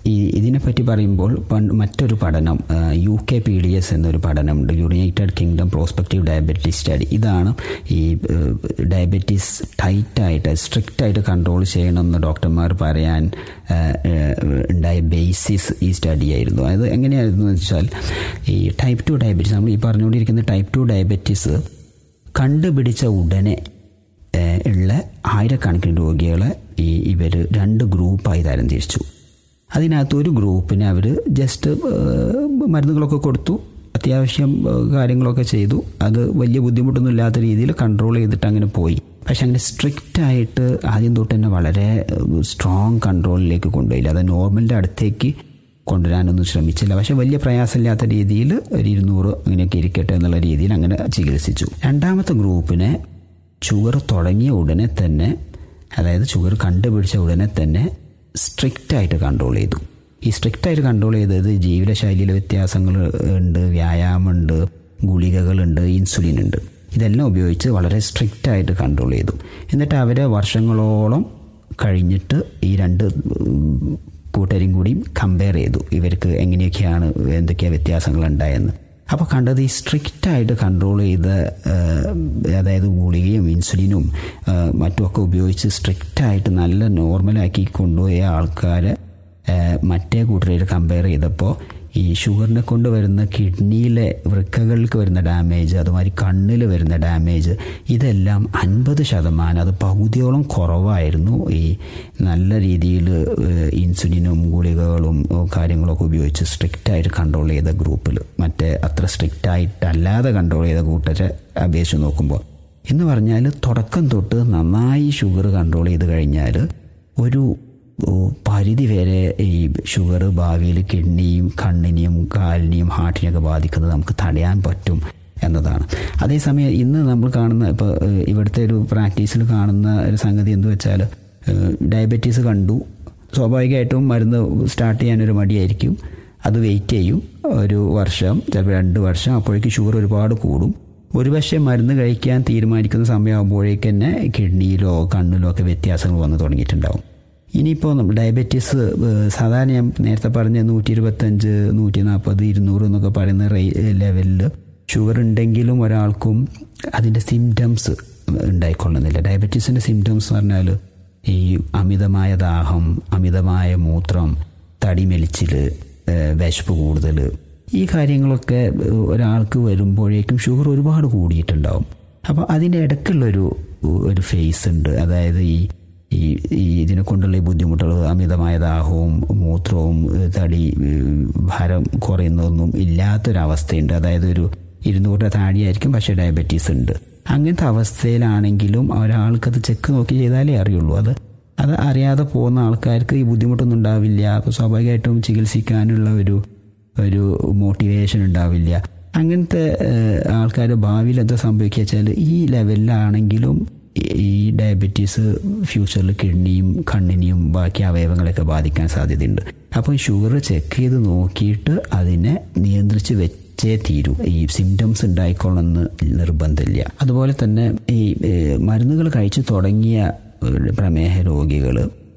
ഈ ഇതിനെപ്പറ്റി പറയുമ്പോൾ പണ്ട് മറ്റൊരു പഠനം U K P D S എന്നൊരു പഠനമുണ്ട് United Kingdom prospective diabetes study ഇതാണ് ഈ ഡയബറ്റീസ് ടൈറ്റായിട്ട് സ്ട്രിക്റ്റ് ആയിട്ട് കൺട്രോൾ ചെയ്യണമെന്ന് ഡോക്ടർമാർ പറയാൻ ഏഹ്, ഏഹ്, ഉണ്ടായ ബേസിസ് ഈ സ്റ്റഡി ആയിരുന്നു അത് എങ്ങനെയായിരുന്നു എന്ന് വെച്ചാൽ ഈ ടൈപ്പ് ടു ഡയബറ്റീസ് നമ്മൾ ഈ പറഞ്ഞുകൊണ്ടിരിക്കുന്ന ടൈപ്പ് ടു ഡയബറ്റീസ് കണ്ടുപിടിച്ച ഉടനെ ഏഹ്, ഉള്ള ആയിരക്കണക്കിന് രോഗികളെ ഈ ഇവർ രണ്ട് ഗ്രൂപ്പായി തരംതിരിച്ചു അതിനകത്ത് ഒരു ഗ്രൂപ്പിന് അവർ ജസ്റ്റ് ഏഹ്, മരുന്നുകളൊക്കെ കൊടുത്തു അത്യാവശ്യം ഏഹ്, കാര്യങ്ങളൊക്കെ ചെയ്തു അത് വലിയ ബുദ്ധിമുട്ടൊന്നും ഇല്ലാത്ത രീതിയിൽ കൺട്രോൾ ചെയ്തിട്ട് അങ്ങനെ പോയി പക്ഷെ അങ്ങനെ സ്ട്രിക്റ്റ് ആയിട്ട് ആദ്യം തൊട്ട് തന്നെ വളരെ സ്ട്രോങ് കൺട്രോളിലേക്ക് കൊണ്ടുപോയില്ല അത് നോർമലിൻ്റെ അടുത്തേക്ക് കൊണ്ടുവരാനൊന്നും ശ്രമിച്ചില്ല പക്ഷെ വലിയ പ്രയാസമില്ലാത്ത രീതിയിൽ ഒരു ഇരുന്നൂറ് അങ്ങനെയൊക്കെ ഇരിക്കട്ടെ എന്നുള്ള രീതിയിൽ അങ്ങനെ ചികിത്സിച്ചു രണ്ടാമത്തെ ഗ്രൂപ്പിനെ ഷുഗർ തുടങ്ങിയ ഉടനെ തന്നെ അതായത് ഷുഗർ കണ്ടുപിടിച്ച ഉടനെ തന്നെ സ്ട്രിക്റ്റ് ആയിട്ട് കൺട്രോൾ ചെയ്തു ഈ സ്ട്രിക്റ്റ് ആയിട്ട് കൺട്രോൾ ചെയ്തത് ജീവിതശൈലിയിലെ വ്യത്യാസങ്ങൾ ഉണ്ട് വ്യായാമമുണ്ട് ഗുളികകളുണ്ട് ഇൻസുലിൻ ഉണ്ട് ഇതെല്ലാം ഉപയോഗിച്ച് വളരെ സ്ട്രിക്റ്റ് ആയിട്ട് കൺട്രോൾ ചെയ്തു എന്നിട്ട് അവരെ വർഷങ്ങളോളം കഴിഞ്ഞിട്ട് ഈ രണ്ട് ഉം, കൂട്ടരും കൂടി കമ്പയർ ചെയ്തു ഇവർക്ക് എങ്ങനെയൊക്കെയാണ് എന്തൊക്കെയാണ് വ്യത്യാസങ്ങൾ ഉണ്ടായെന്ന് അപ്പോൾ കണ്ടത് ഈ സ്ട്രിക്റ്റ് ആയിട്ട് കൺട്രോൾ ചെയ്ത ഏഹ്, അതായത് ഗുളികയും ഇൻസുലിനും ഏഹ്, മറ്റുമൊക്കെ ഉപയോഗിച്ച് സ്ട്രിക്റ്റ് ആയിട്ട് നല്ല നോർമലാക്കി കൊണ്ടുപോയ ആൾക്കാരെ ഏഹ്, മറ്റേ കൂട്ടരായിട്ട് കമ്പയർ ചെയ്തപ്പോൾ ഈ ഷുഗറിനെ കൊണ്ട് വരുന്ന കിഡ്നിയിലെ വൃക്കകൾക്ക് വരുന്ന ഡാമേജ് അതുമാതിരി കണ്ണിൽ വരുന്ന ഡാമേജ് ഇതെല്ലാം അൻപത് ശതമാനം അത് പകുതിയോളം കുറവായിരുന്നു ഈ നല്ല രീതിയിൽ ഇൻസുലിനും ഗുളികകളും ഏഹ്, കാര്യങ്ങളൊക്കെ ഉപയോഗിച്ച് സ്ട്രിക്റ്റ് ആയിട്ട് കൺട്രോൾ ചെയ്ത ഗ്രൂപ്പിൽ മറ്റേ അത്ര സ്ട്രിക്റ്റ് ആയിട്ടല്ലാതെ കൺട്രോൾ ചെയ്ത കൂട്ടരെ അപേക്ഷിച്ച് നോക്കുമ്പോൾ എന്ന് പറഞ്ഞാൽ തുടക്കം തൊട്ട് നന്നായി ഷുഗർ കൺട്രോൾ ചെയ്ത് കഴിഞ്ഞാൽ ഒരു ഓ, പരിധി വരെ ഈ ഷുഗർ ഭാവിയിൽ കിഡ്നിയും കണ്ണിനെയും കാലിനെയും ഹാർട്ടിനെയൊക്കെ ബാധിക്കുന്നത് നമുക്ക് തടയാൻ പറ്റും എന്നതാണ് അതേസമയം ഇന്ന് നമ്മൾ കാണുന്ന ഇപ്പോൾ ഇവിടുത്തെ ഒരു പ്രാക്ടീസിൽ കാണുന്ന ഒരു സംഗതി എന്ത് വെച്ചാൽ ഡയബറ്റീസ് കണ്ടു സ്വാഭാവികമായിട്ടും മരുന്ന് സ്റ്റാർട്ട് ചെയ്യാനൊരു മടിയായിരിക്കും അത് വെയിറ്റ് ചെയ്യും ഒരു വർഷം ചിലപ്പോൾ രണ്ട് വർഷം അപ്പോഴേക്ക് ഷുഗർ ഒരുപാട് കൂടും ഒരുപക്ഷെ മരുന്ന് കഴിക്കാൻ തീരുമാനിക്കുന്ന സമയമാകുമ്പോഴേക്ക് തന്നെ കിഡ്നിയിലോ കണ്ണിലോ ഒക്കെ വ്യത്യാസങ്ങൾ വന്ന് തുടങ്ങിയിട്ടുണ്ടാവും ഇനിയിപ്പോൾ നമ്മൾ ഡയബറ്റീസ് ഏഹ്, സാധാരണ ഞാൻ നേരത്തെ പറഞ്ഞ നൂറ്റി ഇരുപത്തഞ്ച് നൂറ്റി നാൽപ്പത് ഇരുന്നൂറ് എന്നൊക്കെ പറയുന്ന റേ ലെവലിൽ ഷുഗർ ഉണ്ടെങ്കിലും ഒരാൾക്കും അതിൻ്റെ സിംറ്റംസ് ഉണ്ടായിക്കൊള്ളുന്നില്ല ഡയബറ്റീസിൻ്റെ സിംറ്റംസ് എന്ന് പറഞ്ഞാൽ ഈ അമിതമായ ദാഹം അമിതമായ മൂത്രം തടി മെലിച്ചിൽ ഏഹ്, വിശപ്പ് കൂടുതൽ ഈ കാര്യങ്ങളൊക്കെ ഏഹ്, ഒരാൾക്ക് വരുമ്പോഴേക്കും ഷുഗർ ഒരുപാട് കൂടിയിട്ടുണ്ടാവും അപ്പോൾ അതിൻ്റെ ഇടയ്ക്കുള്ളൊരു ഒരു ഫേസ് ഉണ്ട് അതായത് ഈ ഈ ഈ ഇതിനെ കൊണ്ടുള്ള ഈ ബുദ്ധിമുട്ടുകൾ അമിതമായ ദാഹവും മൂത്രവും ഏഹ്, തടി ഏഹ്, ഭാരം കുറയുന്നതൊന്നും ഇല്ലാത്തൊരവസ്ഥയുണ്ട് അതായത് ഒരു ഇരുന്നൂറിൻ്റെ താഴെയായിരിക്കും പക്ഷേ ഡയബറ്റീസ് ഉണ്ട് അങ്ങനത്തെ അവസ്ഥയിലാണെങ്കിലും ഒരാൾക്കത് ചെക്ക് നോക്കി ചെയ്താലേ അറിയുള്ളൂ അത് അത് അറിയാതെ പോകുന്ന ആൾക്കാർക്ക് ഈ ബുദ്ധിമുട്ടൊന്നും ഉണ്ടാവില്ല അപ്പോൾ സ്വാഭാവികമായിട്ടും ചികിത്സിക്കാനുള്ള ഒരു ഒരു മോട്ടിവേഷൻ ഉണ്ടാവില്ല അങ്ങനത്തെ ആൾക്കാർ ഭാവിയിൽ എന്താ സംഭവിക്കുക വെച്ചാൽ ഈ ലെവലിലാണെങ്കിലും ഈ ഡയബറ്റീസ് ഫ്യൂച്ചറിൽ കിഡ്നിയും കണ്ണിനെയും ബാക്കി അവയവങ്ങളെയൊക്കെ ബാധിക്കാൻ സാധ്യതയുണ്ട് അപ്പോൾ ഈ ഷുഗർ ചെക്ക് ചെയ്ത് നോക്കിയിട്ട് അതിനെ നിയന്ത്രിച്ച് വെച്ചേ തീരൂ ഈ സിംറ്റംസ് ഉണ്ടായിക്കൊള്ളണമെന്ന് നിർബന്ധമില്ല അതുപോലെ തന്നെ ഈ ഏഹ്, മരുന്നുകൾ കഴിച്ചു തുടങ്ങിയ ഏഹ്, പ്രമേഹ രോഗികൾ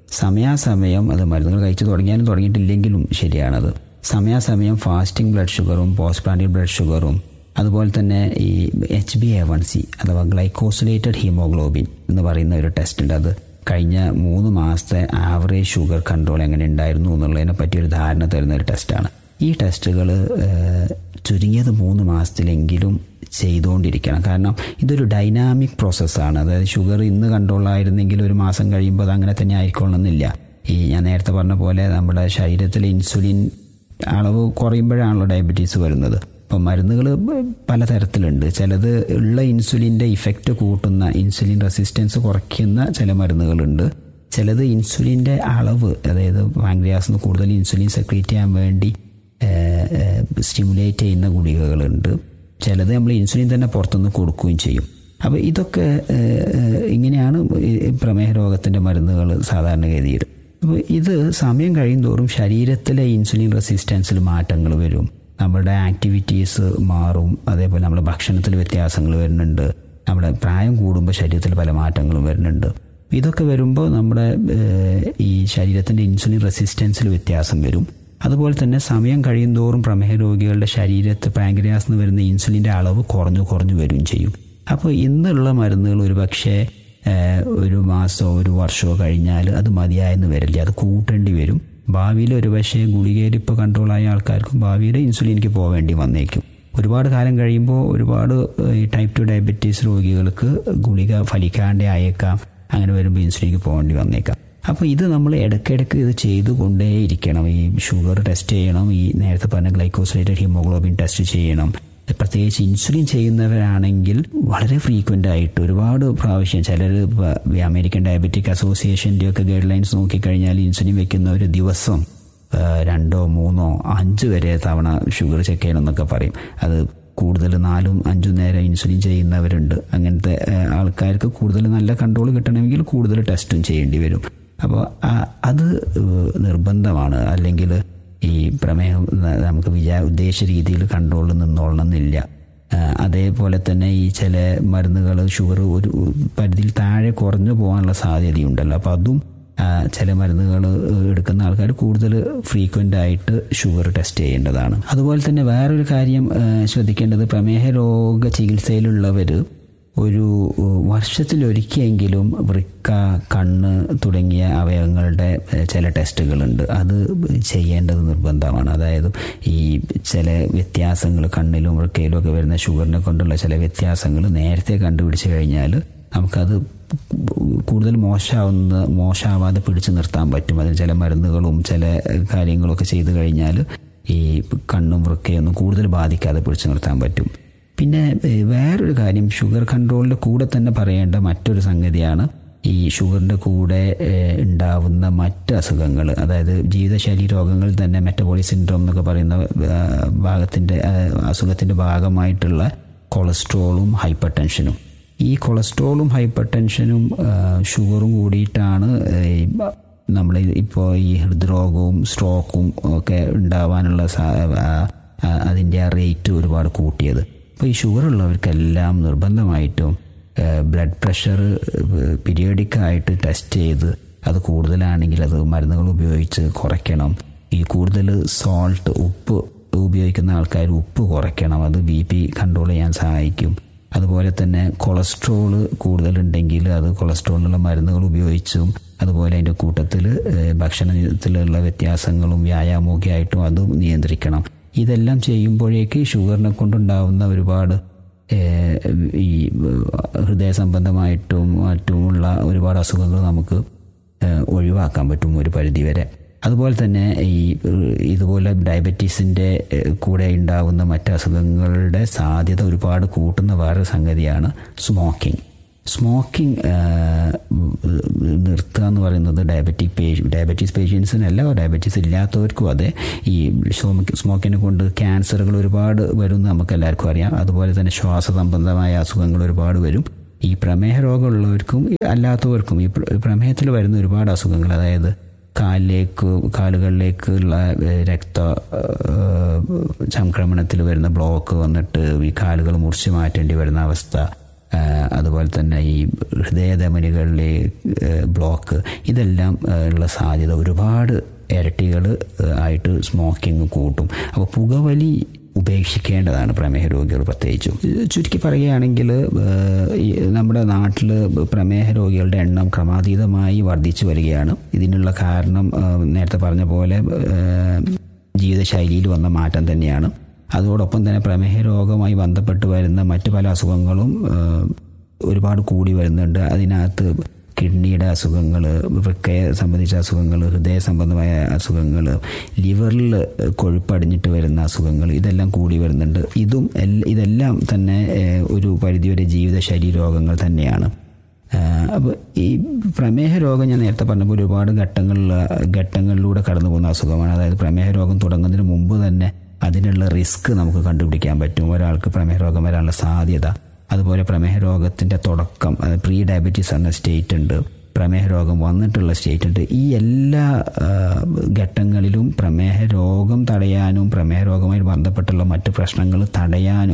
സമയാസമയം അത് മരുന്നുകൾ കഴിച്ചു തുടങ്ങിയാലും തുടങ്ങിയിട്ടില്ലെങ്കിലും ശരിയാണത് സമയാസമയം ഫാസ്റ്റിംഗ് ബ്ലഡ് ഷുഗറും പോസ്റ്റ് പ്ലാന്റിക് ബ്ലഡ് ഷുഗറും അതുപോലെ തന്നെ ഈ H B A one C അഥവാ ഗ്ലൈക്കോസിലേറ്റഡ് ഹീമോഗ്ലോബിൻ എന്ന് പറയുന്ന ഒരു ടെസ്റ്റ് ഉണ്ട് അത് കഴിഞ്ഞ മൂന്ന് മാസത്തെ ആവറേജ് ഷുഗർ കൺട്രോൾ എങ്ങനെ ഉണ്ടായിരുന്നു എന്നുള്ളതിനെ പറ്റി ഒരു ധാരണ തരുന്ന ഒരു ടെസ്റ്റാണ് ഈ ടെസ്റ്റുകൾ ചുരുങ്ങിയത് മൂന്ന് മാസത്തിലെങ്കിലും ചെയ്തുകൊണ്ടിരിക്കണം കാരണം ഇതൊരു ഡൈനാമിക് പ്രോസസ്സാണ് അതായത് ഷുഗർ ഇന്ന് കൺട്രോളായിരുന്നെങ്കിൽ ഒരു മാസം കഴിയുമ്പോൾ അത് അങ്ങനെ തന്നെ ആയിക്കൊള്ളണമെന്നില്ല ഈ ഞാൻ നേരത്തെ പറഞ്ഞ പോലെ നമ്മുടെ ശരീരത്തിലെ ഇൻസുലിൻ അളവ് കുറയുമ്പോഴാണല്ലോ ഡയബറ്റീസ് വരുന്നത് അപ്പം മരുന്നുകൾ പലതരത്തിലുണ്ട് ചിലത് ഉള്ള ഇൻസുലിൻ്റെ ഇഫക്റ്റ് കൂട്ടുന്ന ഇൻസുലിൻ റെസിസ്റ്റൻസ് കുറയ്ക്കുന്ന ചില മരുന്നുകളുണ്ട് ചിലത് ഇൻസുലിൻ്റെ അളവ് അതായത് പാങ്ക്രിയാസിൽ നിന്ന് കൂടുതൽ ഇൻസുലിൻ സെക്രീറ്റ് ചെയ്യാൻ വേണ്ടി സ്റ്റിമുലേറ്റ് ചെയ്യുന്ന ഗുളികകളുണ്ട് ചിലത് നമ്മൾ ഇൻസുലിൻ തന്നെ പുറത്തുനിന്ന് കൊടുക്കുകയും ചെയ്യും അപ്പോൾ ഇതൊക്കെ ഏഹ്, ഏഹ്, ഇങ്ങനെയാണ് ഈ പ്രമേഹ രോഗത്തിൻ്റെ മരുന്നുകൾ സാധാരണഗതിയിൽ അപ്പോൾ ഇത് സമയം കഴിയുന്തോറും ശരീരത്തിലെ ഇൻസുലിൻ റെസിസ്റ്റൻസിൽ മാറ്റങ്ങൾ വരും നമ്മുടെ ആക്ടിവിറ്റീസ് മാറും അതേപോലെ നമ്മുടെ ഭക്ഷണത്തിൽ വ്യത്യാസങ്ങൾ വരുന്നുണ്ട് നമ്മുടെ പ്രായം കൂടുമ്പോൾ ശരീരത്തിൽ പല മാറ്റങ്ങളും വരുന്നുണ്ട് ഇതൊക്കെ വരുമ്പോൾ നമ്മുടെ ഏഹ്, ഈ ശരീരത്തിൻ്റെ ഇൻസുലിൻ റെസിസ്റ്റൻസിൽ വ്യത്യാസം വരും അതുപോലെ തന്നെ സമയം കഴിയുന്തോറും പ്രമേഹ രോഗികളുടെ ശരീരത്ത് പാങ്ക്രിയാസ് നിന്ന് വരുന്ന ഇൻസുലിൻ്റെ അളവ് കുറഞ്ഞു കുറഞ്ഞു വരികയും ചെയ്യും അപ്പോൾ ഇന്നുള്ള മരുന്നുകൾ ഒരു പക്ഷേ ഏഹ്, ഒരു മാസമോ ഒരു വർഷമോ കഴിഞ്ഞാൽ അത് മതിയായെന്ന് വരില്ല അത് കൂട്ടേണ്ടി വരും ഭാവിയിൽ ഒരു പക്ഷേ ഗുളികയിൽ ഇപ്പോൾ കൺട്രോളായ ആൾക്കാർക്കും ഭാവിയിൽ ഇൻസുലിനിക്ക് പോവേണ്ടി വന്നേക്കും ഒരുപാട് കാലം കഴിയുമ്പോൾ ഒരുപാട് ഏഹ്, ഈ ടൈപ്പ് ടു ഡയബറ്റീസ് രോഗികൾക്ക് ഗുളിക ഫലിക്കാണ്ടേ അയക്കാം അങ്ങനെ വരുമ്പോൾ ഇൻസുലിനിക്ക് പോകേണ്ടി വന്നേക്കാം അപ്പോൾ ഇത് നമ്മൾ ഇടയ്ക്കിടയ്ക്ക് ഇത് ചെയ്തുകൊണ്ടേയിരിക്കണം ഈ ഷുഗർ ടെസ്റ്റ് ചെയ്യണം ഈ നേരത്തെ പറഞ്ഞ ഗ്ലൈക്കോസിലേറ്റഡ് ഹീമോഗ്ലോബിൻ ടെസ്റ്റ് ചെയ്യണം പ്രത്യേകിച്ച് ഇൻസുലിൻ ചെയ്യുന്നവരാണെങ്കിൽ വളരെ ഫ്രീക്വൻ്റ് ആയിട്ട് ഒരുപാട് പ്രാവശ്യം ചിലർ അമേരിക്കൻ ഡയബറ്റിക് അസോസിയേഷൻ്റെ ഒക്കെ ഗൈഡ് ലൈൻസ് നോക്കിക്കഴിഞ്ഞാൽ ഇൻസുലിൻ വെക്കുന്ന ഒരു ദിവസം ആ, രണ്ടോ മൂന്നോ അഞ്ച് വരെ തവണ ഷുഗർ ചെക്ക് ചെയ്യണം എന്നൊക്കെ പറയും അത് കൂടുതൽ നാലും അഞ്ചും നേരം ഇൻസുലിൻ ചെയ്യുന്നവരുണ്ട് അങ്ങനത്തെ ആ, ആൾക്കാർക്ക് കൂടുതൽ നല്ല കൺട്രോൾ കിട്ടണമെങ്കിൽ കൂടുതൽ ടെസ്റ്റും ചെയ്യേണ്ടി വരും അപ്പോൾ അത് ഏഹ്, നിർബന്ധമാണ് അല്ലെങ്കിൽ ഈ പ്രമേഹം ന- നമുക്ക് വിചാ ഉദ്ദേശ രീതിയിൽ കൺട്രോളിൽ നിന്നോളണം എന്നില്ല ആ, അതേപോലെ തന്നെ ഈ ചില മരുന്നുകൾ ഷുഗർ ഒരു പരിധിയിൽ താഴെ കുറഞ്ഞു പോകാനുള്ള സാധ്യതയുണ്ടല്ലോ അപ്പോൾ അതും ആ, ചില മരുന്നുകൾ എടുക്കുന്ന ആൾക്കാർ കൂടുതൽ ഫ്രീക്വൻ്റ് ആയിട്ട് ഷുഗർ ടെസ്റ്റ് ചെയ്യേണ്ടതാണ് അതുപോലെ തന്നെ വേറൊരു കാര്യം ആ, ശ്രദ്ധിക്കേണ്ടത് പ്രമേഹ രോഗ ചികിത്സയിലുള്ളവർ ഒരു വർഷത്തിലൊരിക്കലെങ്കിലും വൃക്ക കണ്ണ് തുടങ്ങിയ അവയവങ്ങളുടെ ഏഹ്, ചില ടെസ്റ്റുകളുണ്ട് അത് ചെയ്യേണ്ടത് നിർബന്ധമാണ് അതായത് ഈ ചില വ്യത്യാസങ്ങൾ കണ്ണിലും വൃക്കയിലും ഒക്കെ വരുന്ന ഷുഗറിനെ കൊണ്ടുള്ള ചില വ്യത്യാസങ്ങൾ നേരത്തെ കണ്ടുപിടിച്ച് കഴിഞ്ഞാൽ നമുക്കത് കൂടുതൽ മോശമാവുന്ന മോശമാവാതെ പിടിച്ചു നിർത്താൻ പറ്റും അതിന് ചില മരുന്നുകളും ചില കാര്യങ്ങളൊക്കെ ചെയ്തു കഴിഞ്ഞാൽ ഈ കണ്ണും വൃക്കയൊന്നും കൂടുതൽ ബാധിക്കാതെ പിടിച്ചു നിർത്താൻ പറ്റും പിന്നെ ഏഹ്, വേറൊരു കാര്യം ഷുഗർ കൺട്രോളിൻ്റെ കൂടെ തന്നെ പറയേണ്ട മറ്റൊരു സംഗതിയാണ് ഈ ഷുഗറിൻ്റെ കൂടെ ഏഹ്, ഉണ്ടാവുന്ന മറ്റ് അസുഖങ്ങൾ അതായത് ജീവിതശൈലി രോഗങ്ങൾ തന്നെ മെറ്റബോളിക് സിൻഡ്രോം എന്നൊക്കെ പറയുന്ന ഏഹ്, ഭാഗത്തിൻ്റെ ഏഹ്, അസുഖത്തിൻ്റെ ഭാഗമായിട്ടുള്ള കൊളസ്ട്രോളും ഹൈപ്പർ ടെൻഷനും ഈ കൊളസ്ട്രോളും ഹൈപ്പർ ടെൻഷനും ഷുഗറും കൂടിയിട്ടാണ് നമ്മൾ ഇപ്പോൾ ഈ ഹൃദ്രോഗവും സ്ട്രോക്കും ഒക്കെ ഉണ്ടാവാനുള്ള സാ- ആ, ആ, അതിൻ്റെ ആ റേറ്റ് ഒരുപാട് കൂട്ടിയത് അപ്പോൾ ഈ ഷുഗർ ഉള്ളവർക്കെല്ലാം നിർബന്ധമായിട്ടും ബ്ലഡ് പ്രഷർ പീരിയോഡിക്കായിട്ട് ടെസ്റ്റ് ചെയ്ത് അത് കൂടുതലാണെങ്കിൽ അത് മരുന്നുകൾ ഉപയോഗിച്ച് കുറയ്ക്കണം ഈ കൂടുതൽ സോൾട്ട് ഉപ്പ് ഉപയോഗിക്കുന്ന ആൾക്കാർ ഉപ്പ് കുറയ്ക്കണം അത് ബി പി കൺട്രോൾ ചെയ്യാൻ സഹായിക്കും അതുപോലെ തന്നെ കൊളസ്ട്രോൾ കൂടുതലുണ്ടെങ്കിൽ അത് കൊളസ്ട്രോളിനുള്ള മരുന്നുകൾ ഉപയോഗിച്ചും അതുപോലെ അതിൻ്റെ കൂട്ടത്തിൽ ഭക്ഷണത്തിലുള്ള വ്യത്യാസങ്ങളും വ്യായാമമൊക്കെ ആയിട്ടും അത് നിയന്ത്രിക്കണം ഇതെല്ലാം ചെയ്യുമ്പോഴേക്ക് ഷുഗറിനെ കൊണ്ടുണ്ടാവുന്ന ഒരുപാട് ഏഹ്, ഈ ഹൃദയ സംബന്ധമായിട്ടും മറ്റുമുള്ള ഒരുപാട് അസുഖങ്ങൾ നമുക്ക് ഏഹ്, ഒഴിവാക്കാൻ പറ്റും ഒരു പരിധിവരെ അതുപോലെ തന്നെ ഈ ഏഹ്, ഇതുപോലെ ഡയബറ്റീസിൻ്റെ ഏഹ്, കൂടെ ഉണ്ടാവുന്ന മറ്റ് അസുഖങ്ങളുടെ സാധ്യത ഒരുപാട് കൂട്ടുന്ന വേറൊരു സംഗതിയാണ് സ്മോക്കിംഗ് സ്മോക്കിംഗ് നിർത്തുക എന്ന് പറയുന്നത് ഡയബറ്റിക് പേഷ് ഡയബറ്റീസ് പേഷ്യൻസിനല്ല ഡയബറ്റീസ് ഇല്ലാത്തവർക്കും അതെ ഈ സ്മോക്കിനെ കൊണ്ട് ക്യാൻസറുകൾ ഒരുപാട് വരും എന്ന് നമുക്ക് എല്ലാവർക്കും അറിയാം അതുപോലെ തന്നെ ശ്വാസ സംബന്ധമായ അസുഖങ്ങൾ ഒരുപാട് വരും ഈ പ്രമേഹ രോഗമുള്ളവർക്കും അല്ലാത്തവർക്കും ഈ പ്ര- പ്രമേഹത്തിൽ വരുന്ന ഒരുപാട് അസുഖങ്ങൾ അതായത് കാലിലേക്ക് കാലുകളിലേക്കുള്ള ഏഹ്, രക്ത ഏഹ്, സംക്രമണത്തിൽ വരുന്ന ബ്ലോക്ക് വന്നിട്ട് ഈ കാലുകൾ മുറിച്ച് മാറ്റേണ്ടി വരുന്ന അവസ്ഥ ആഹ് അതുപോലെ തന്നെ ഈ ഹൃദയധമനികളിലെ ഏഹ് ബ്ലോക്ക് ഇതെല്ലാം ഏഹ് ഉള്ള സാധ്യത ഒരുപാട് ഇരട്ടികൾ ആയിട്ട് സ്മോക്കിംഗ് കൂട്ടും അപ്പോൾ പുകവലി ഉപേക്ഷിക്കേണ്ടതാണ് പ്രമേഹ രോഗികൾ പ്രത്യേകിച്ചും ചുരുക്കി പറയുകയാണെങ്കിൽ ഏഹ് ഈ നമ്മുടെ നാട്ടിൽ പ്രമേഹ രോഗികളുടെ എണ്ണം ക്രമാതീതമായി വർദ്ധിച്ചു വരികയാണ് ഇതിനുള്ള കാരണം ഏഹ് നേരത്തെ പറഞ്ഞ പോലെ ഏഹ് ജീവിതശൈലിയിൽ വന്ന മാറ്റം തന്നെയാണ് അതോടൊപ്പം തന്നെ പ്രമേഹ രോഗവുമായി ബന്ധപ്പെട്ട് വരുന്ന മറ്റു പല അസുഖങ്ങളും ഏഹ്, ഒരുപാട് കൂടി വരുന്നുണ്ട് അതിനകത്ത് കിഡ്നിയുടെ അസുഖങ്ങൾ വൃക്കയെ സംബന്ധിച്ച അസുഖങ്ങൾ ഹൃദയ സംബന്ധമായ അസുഖങ്ങൾ ലിവറിൽ കൊഴുപ്പടിഞ്ഞിട്ട് വരുന്ന അസുഖങ്ങൾ ഇതെല്ലാം കൂടി വരുന്നുണ്ട് ഇതും എല്ല- ഇതെല്ലാം തന്നെ ഏഹ്, ഒരു പരിധിവരെ ജീവിതശൈലി രോഗങ്ങൾ തന്നെയാണ് അപ്പോൾ ഈ പ്രമേഹ രോഗം ഞാൻ നേരത്തെ പറഞ്ഞപ്പോൾ ഒരുപാട് ഘട്ടങ്ങളിൽ ഘട്ടങ്ങളിലൂടെ കടന്നു പോകുന്ന അസുഖമാണ് അതായത് പ്രമേഹ രോഗം തുടങ്ങുന്നതിന് മുമ്പ് തന്നെ അതിനുള്ള റിസ്ക് നമുക്ക് കണ്ടുപിടിക്കാൻ പറ്റും ഒരാൾക്ക് പ്രമേഹ രോഗം വരാനുള്ള സാധ്യത അതുപോലെ പ്രമേഹ രോഗത്തിൻ്റെ തുടക്കം അത് പ്രീ ഡയബറ്റീസ് എന്ന സ്റ്റേറ്റ് ഉണ്ട് പ്രമേഹ രോഗം വന്നിട്ടുള്ള സ്റ്റേറ്റ് ഉണ്ട് ഈ എല്ലാ ആ, ഘട്ടങ്ങളിലും പ്രമേഹ രോഗം തടയാനും പ്രമേഹ രോഗവുമായി ബന്ധപ്പെട്ടുള്ള മറ്റ് പ്രശ്നങ്ങൾ തടയാനും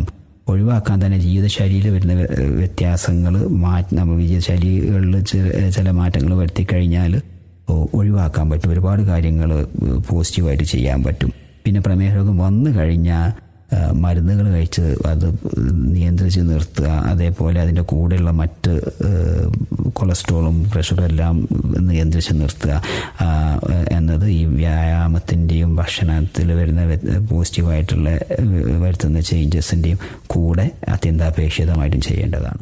ഒഴിവാക്കാൻ തന്നെ ജീവിതശൈലിയിൽ വരുന്ന വ്യത്യാസങ്ങൾ മാറ്റി നമ്മൾ ജീവിതശൈലികളിൽ ചില മാറ്റങ്ങൾ വരുത്തി കഴിഞ്ഞാൽ ഒഴിവാക്കാൻ പറ്റും ഒരുപാട് കാര്യങ്ങൾ പോസിറ്റീവായിട്ട് ചെയ്യാൻ പറ്റും പിന്നെ പ്രമേഹ രോഗം വന്നു കഴിഞ്ഞാൽ മരുന്നുകൾ കഴിച്ച് അത് നിയന്ത്രിച്ച് നിർത്തുക അതേപോലെ അതിൻ്റെ കൂടെയുള്ള മറ്റ് കൊളസ്ട്രോളും പ്രഷറും എല്ലാം നിയന്ത്രിച്ച് നിർത്തുക എന്നത് ഈ വ്യായാമത്തിൻ്റെയും ഭക്ഷണത്തിൽ വരുന്ന പോസിറ്റീവായിട്ടുള്ള വരുത്തുന്ന ചേഞ്ചസിൻ്റെയും കൂടെ അത്യന്താപേക്ഷിതമായിട്ടും ചെയ്യേണ്ടതാണ്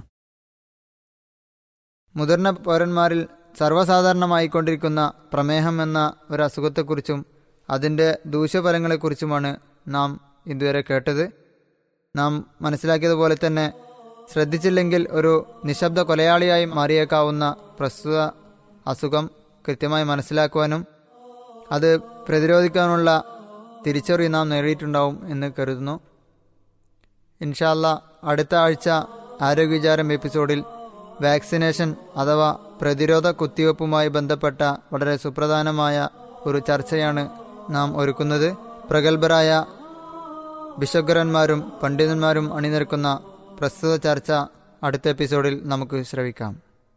മുതിർന്ന പൗരന്മാരിൽ സർവ്വസാധാരണമായിക്കൊണ്ടിരിക്കുന്ന പ്രമേഹം എന്ന ഒരു അസുഖത്തെക്കുറിച്ചും അതിൻ്റെ ദൂഷ്യഫലങ്ങളെക്കുറിച്ചുമാണ് നാം ഇതുവരെ കേട്ടത് നാം മനസ്സിലാക്കിയതുപോലെ തന്നെ ശ്രദ്ധിച്ചില്ലെങ്കിൽ ഒരു നിശബ്ദ കൊലയാളിയായി മാറിയേക്കാവുന്ന പ്രസ്തുത അസുഖം കൃത്യമായി മനസ്സിലാക്കുവാനും അത് പ്രതിരോധിക്കാനുള്ള തിരിച്ചറിവ് നാം നേടിയിട്ടുണ്ടാവും എന്ന് കരുതുന്നു ഇൻഷാല്ല അടുത്ത ആഴ്ച ആരോഗ്യവിചാരം എപ്പിസോഡിൽ വാക്സിനേഷൻ അഥവാ പ്രതിരോധ കുത്തിവയ്പ്പുമായി ബന്ധപ്പെട്ട വളരെ സുപ്രധാനമായ ഒരു ചർച്ചയാണ് നാം ഒരുക്കുന്നത് പ്രഗത്ഭരായ ബിഷഗ്രന്മാരും പണ്ഡിതന്മാരും അണിനിരക്കുന്ന പ്രസ്തുത ചർച്ച അടുത്ത എപ്പിസോഡിൽ നമുക്ക് ശ്രവിക്കാം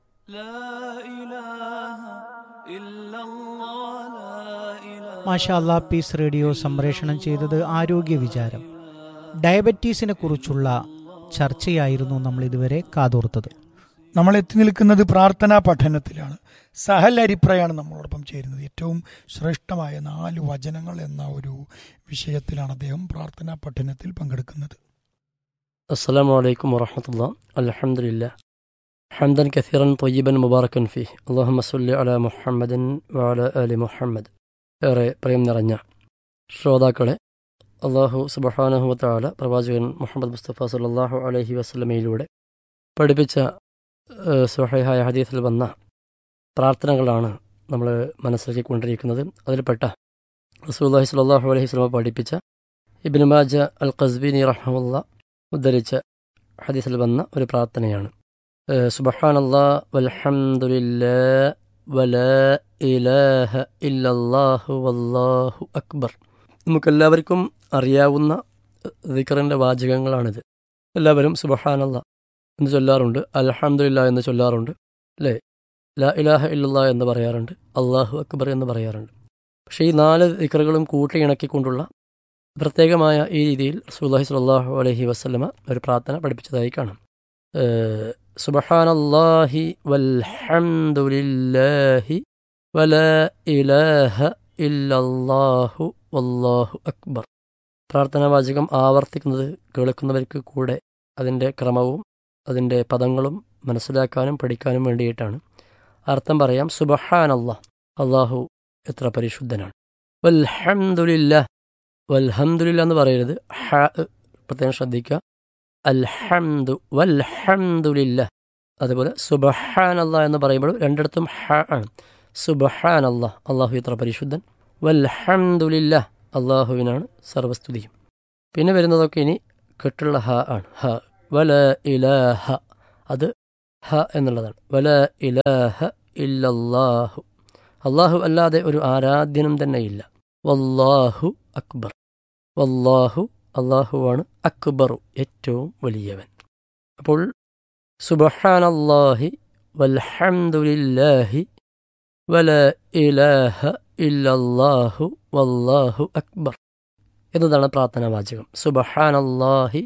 മാഷാ അല്ലാ പീസ് റേഡിയോ സംപ്രേഷണം ചെയ്തത് ആരോഗ്യ വിചാരം ഡയബറ്റീസിനെ കുറിച്ചുള്ള ചർച്ചയായിരുന്നു നമ്മൾ ഇതുവരെ കാതോർത്തത് നമ്മൾ എത്തി നിൽക്കുന്നത് പ്രാർത്ഥനാ പഠനത്തിലാണ് സഹൽ അരിപ്രയാണ് നമ്മളോടൊപ്പം ചേരുന്നത് ഏറ്റവും ശ്രേഷ്ഠമായ നാല് വചനങ്ങൾ എന്ന ഒരു വിഷയത്തിലാണ് അദ്ദേഹം പ്രാർത്ഥനാ പഠനത്തിൽ പങ്കെടുക്കുന്നത് السلام عليكم ورحمة الله الحمد لله حمدا كثيرا طيبا مباركا فيه اللهم صل على محمد وعلى آل محمد ഏറെ പ്രേം നിറഞ്ഞ ശ്രോതാക്കളെ അള്ളാഹു സുബഹാനഹുവത്താല പ്രവാചകൻ മുഹമ്മദ് മുസ്തഫ സല്ലാഹു അലഹി വസ്ലമയിലൂടെ പഠിപ്പിച്ച സുഹൈഹായ ഹദീസിൽ വന്ന പ്രാർത്ഥനകളാണ് നമ്മൾ മനസ്സിലാക്കിക്കൊണ്ടിരിക്കുന്നത് അതിൽപ്പെട്ട റസൂല്ലാഹി സ്വല്ലാഹു അലൈഹി സ്വലമ പഠിപ്പിച്ച ഇബിൻ മാജ അൽ ഖസ്ബിനി റഹമുല്ല ഉദ്ധരിച്ച ഹദീസിൽ വന്ന ഒരു പ്രാർത്ഥനയാണ് സുബഹാനല്ലാ വൽഹംദുലില്ലാ വലാ ഇലാഹ ഇല്ലല്ലാഹു വല്ലാഹു അക്ബർ നമുക്കെല്ലാവർക്കും അറിയാവുന്ന ദിക്കറിൻ്റെ വാചകങ്ങളാണിത് എല്ലാവരും സുബഹാനല്ല എന്ന് ചൊല്ലാറുണ്ട് അൽഹംദുലില്ല എന്ന് ചൊല്ലാറുണ്ട് അല്ലേ ലാ ഇലാഹ ഇല്ലല്ലാ എന്ന് പറയാറുണ്ട് അള്ളാഹു അക്ബർ എന്ന് പറയാറുണ്ട് പക്ഷേ ഈ നാല് ദിക്കറുകളും കൂട്ടിയിണക്കിക്കൊണ്ടുള്ള പ്രത്യേകമായ ഈ രീതിയിൽ റസൂല്ലാഹി സ്വല്ലല്ലാഹു അലൈഹി വസല്ലമ ഒരു പ്രാർത്ഥന പഠിപ്പിച്ചതായി കാണാം സുബഹാനല്ലാഹി വൽഹംദുലില്ലാഹി വലാ ഇലാഹ ഇല്ലല്ലാഹു വല്ലാഹു അക്ബർ പ്രാർത്ഥനാവാചകം ആവർത്തിക്കുന്നത് കേൾക്കുന്നവർക്ക് കൂടെ അതിൻ്റെ ക്രമവും അതിൻ്റെ പദങ്ങളും മനസ്സിലാക്കാനും പഠിക്കാനും വേണ്ടിയിട്ടാണ് അർത്ഥം പറയാം സുബഹാനല്ലാ അള്ളാഹു എത്ര പരിശുദ്ധനാണ് വൽഹംദുലില്ല വൽഹംദുലില്ല എന്ന് പറയരുത് ഹ പ്രത്യേകം ശ്രദ്ധിക്കുക അൽഹംദു വൽഹംദുലില്ല അതുപോലെ സുബഹാനല്ല എന്ന് പറയുമ്പോൾ രണ്ടിടത്തും ഹ ആണ് സുബഹാനല്ല അള്ളാഹു ഇത്ര പരിശുദ്ധൻ വൽഹംദുലില്ല അള്ളാഹുവിനാണ് സർവസ്തുതിയും പിന്നെ വരുന്നതൊക്കെ ഇനി കെട്ടുള്ള ഹ ആണ് ഹ വല ഇലാഹ അത് ഹ എന്നുള്ളതാണ് വല ഇലാഹ ഇല്ലല്ലാഹു അള്ളാഹു അല്ലാതെ ഒരു ആരാധ്യനും തന്നെയില്ല വല്ലാഹു അക്ബർ വല്ലാഹു അള്ളാഹുവാണ് അക്ബറു ഏറ്റവും വലിയവൻ അപ്പോൾ സുബഹാനല്ലാഹി വൽഹംദുലില്ലാഹി വല ഇലാഹ ഇല്ലല്ലാഹു വല്ലാഹു അക്ബർ എന്നതാണ് പ്രാർത്ഥനാവാചകം സുബഹാനല്ലാഹി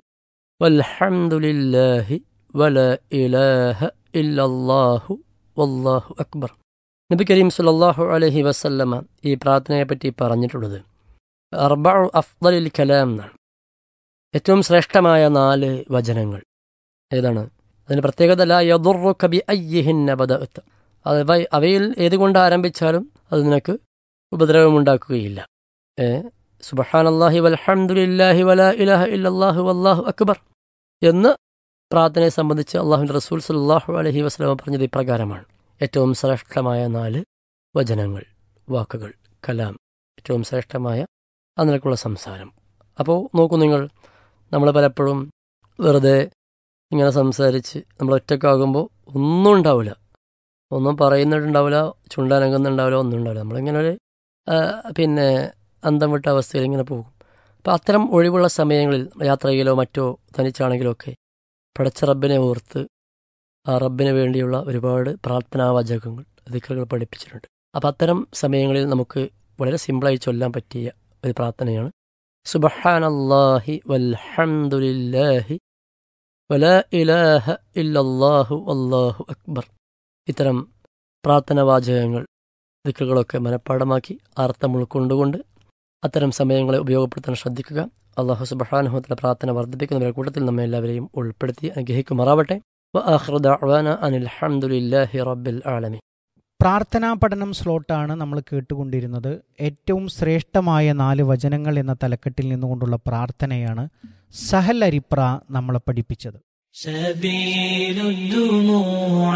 വൽഹംദുലില്ലാഹി വല ഇലാഹ ഇല്ലല്ലാഹു വല്ലാഹു അക്ബർ നബി കരീം സല്ലല്ലാഹു അലൈഹി വസല്ലമ ഈ പ്രാർത്ഥനയെപ്പറ്റി പറഞ്ഞിട്ടുള്ളത് അർബഉ അഫ്ദലിൽ കലാം എന്നാണ് ഏറ്റവും ശ്രേഷ്ഠമായ നാല് വചനങ്ങൾ ഏതാണ് അതിന് പ്രത്യേകത ലാ യദുറു കബി അയ്യഹിന്ന ബദഅത്ത് അവ അവയിൽ ഏതുകൊണ്ട് ആരംഭിച്ചാലും അത് നിനക്ക് ഉപദ്രവമുണ്ടാക്കുകയില്ല ഏ സുബഹാനല്ലാഹി വൽഹംദുലില്ലാഹി വലാ ഇലാഹ ഇല്ലല്ലാഹു വല്ലാഹു അക്ബർ എന്ന് പ്രാർത്ഥനയെ സംബന്ധിച്ച് അള്ളാഹുവിൻ്റെ റസൂൽ സല്ലാഹു അലഹി വസ്ലമ പറഞ്ഞത് ഇപ്രകാരമാണ് ഏറ്റവും ശ്രേഷ്ഠമായ നാല് വചനങ്ങൾ വാക്കുകൾ കലാം ഏറ്റവും ശ്രേഷ്ഠമായ ആ നിലക്കുള്ള സംസാരം അപ്പോൾ നോക്കൂ നിങ്ങൾ നമ്മൾ പലപ്പോഴും വെറുതെ ഇങ്ങനെ സംസാരിച്ച് നമ്മൾ ഒറ്റക്കാകുമ്പോൾ ഒന്നും ഉണ്ടാവില്ല ഒന്നും പറയുന്നുണ്ടാവില്ല ചുണ്ടാനങ്ങുന്നുണ്ടാവില്ല ഒന്നും ഉണ്ടാവില്ല നമ്മളിങ്ങനെ ഒരു പിന്നെ അന്തം വിട്ട അവസ്ഥയിൽ ഇങ്ങനെ പോകും അപ്പം അത്തരം ഒഴിവുള്ള സമയങ്ങളിൽ യാത്രയിലോ മറ്റോ തനിച്ചാണെങ്കിലോ ഒക്കെ പടച്ച റബ്ബിനെ ഓർത്ത് ആ റബ്ബിന് വേണ്ടിയുള്ള ഒരുപാട് പ്രാർത്ഥനാവാചകങ്ങൾ ദിക്കറുകൾ പഠിപ്പിച്ചിട്ടുണ്ട് അപ്പം അത്തരം സമയങ്ങളിൽ നമുക്ക് വളരെ സിമ്പിളായി ചൊല്ലാൻ പറ്റിയ ഒരു പ്രാർത്ഥനയാണ് സുബഹാനല്ലാഹി വൽഹംദുലില്ലാഹി വലാ ഇലാഹ ഇല്ലല്ലാഹു അല്ലാഹു അക്ബർ ഇത്തരം പ്രാർത്ഥനാവാചകങ്ങൾ ദിക്കറുകളൊക്കെ മനഃപ്പാടമാക്കി അർത്ഥം ഉൾക്കൊണ്ടുകൊണ്ട് അത്തരം സമയങ്ങളെ ഉപയോഗപ്പെടുത്താൻ ശ്രദ്ധിക്കുക അള്ളാഹു സുബഹാനുഹത്തിലെ പ്രാർത്ഥന വർദ്ധിപ്പിക്കുന്നവരുടെ കൂട്ടത്തിൽ നമ്മെ എല്ലാവരെയും ഉൾപ്പെടുത്തി അനുഗ്രഹിക്കുമാറാവട്ടെ وآخر دعوانا أن الحمد لله رب العالمين പ്രാർത്ഥനാ പഠനം സ്ലോട്ടാണ് നമ്മൾ കേട്ടുകൊണ്ടിരുന്നത് ഏറ്റവും ശ്രേഷ്ഠമായ നാല് വചനങ്ങൾ എന്ന തലക്കെട്ടിൽ നിന്നുകൊണ്ടുള്ള പ്രാർത്ഥനയാണ് സഹൽ അരിപ്ര നമ്മളെ പഠിപ്പിച്ചത് سبيل الدموع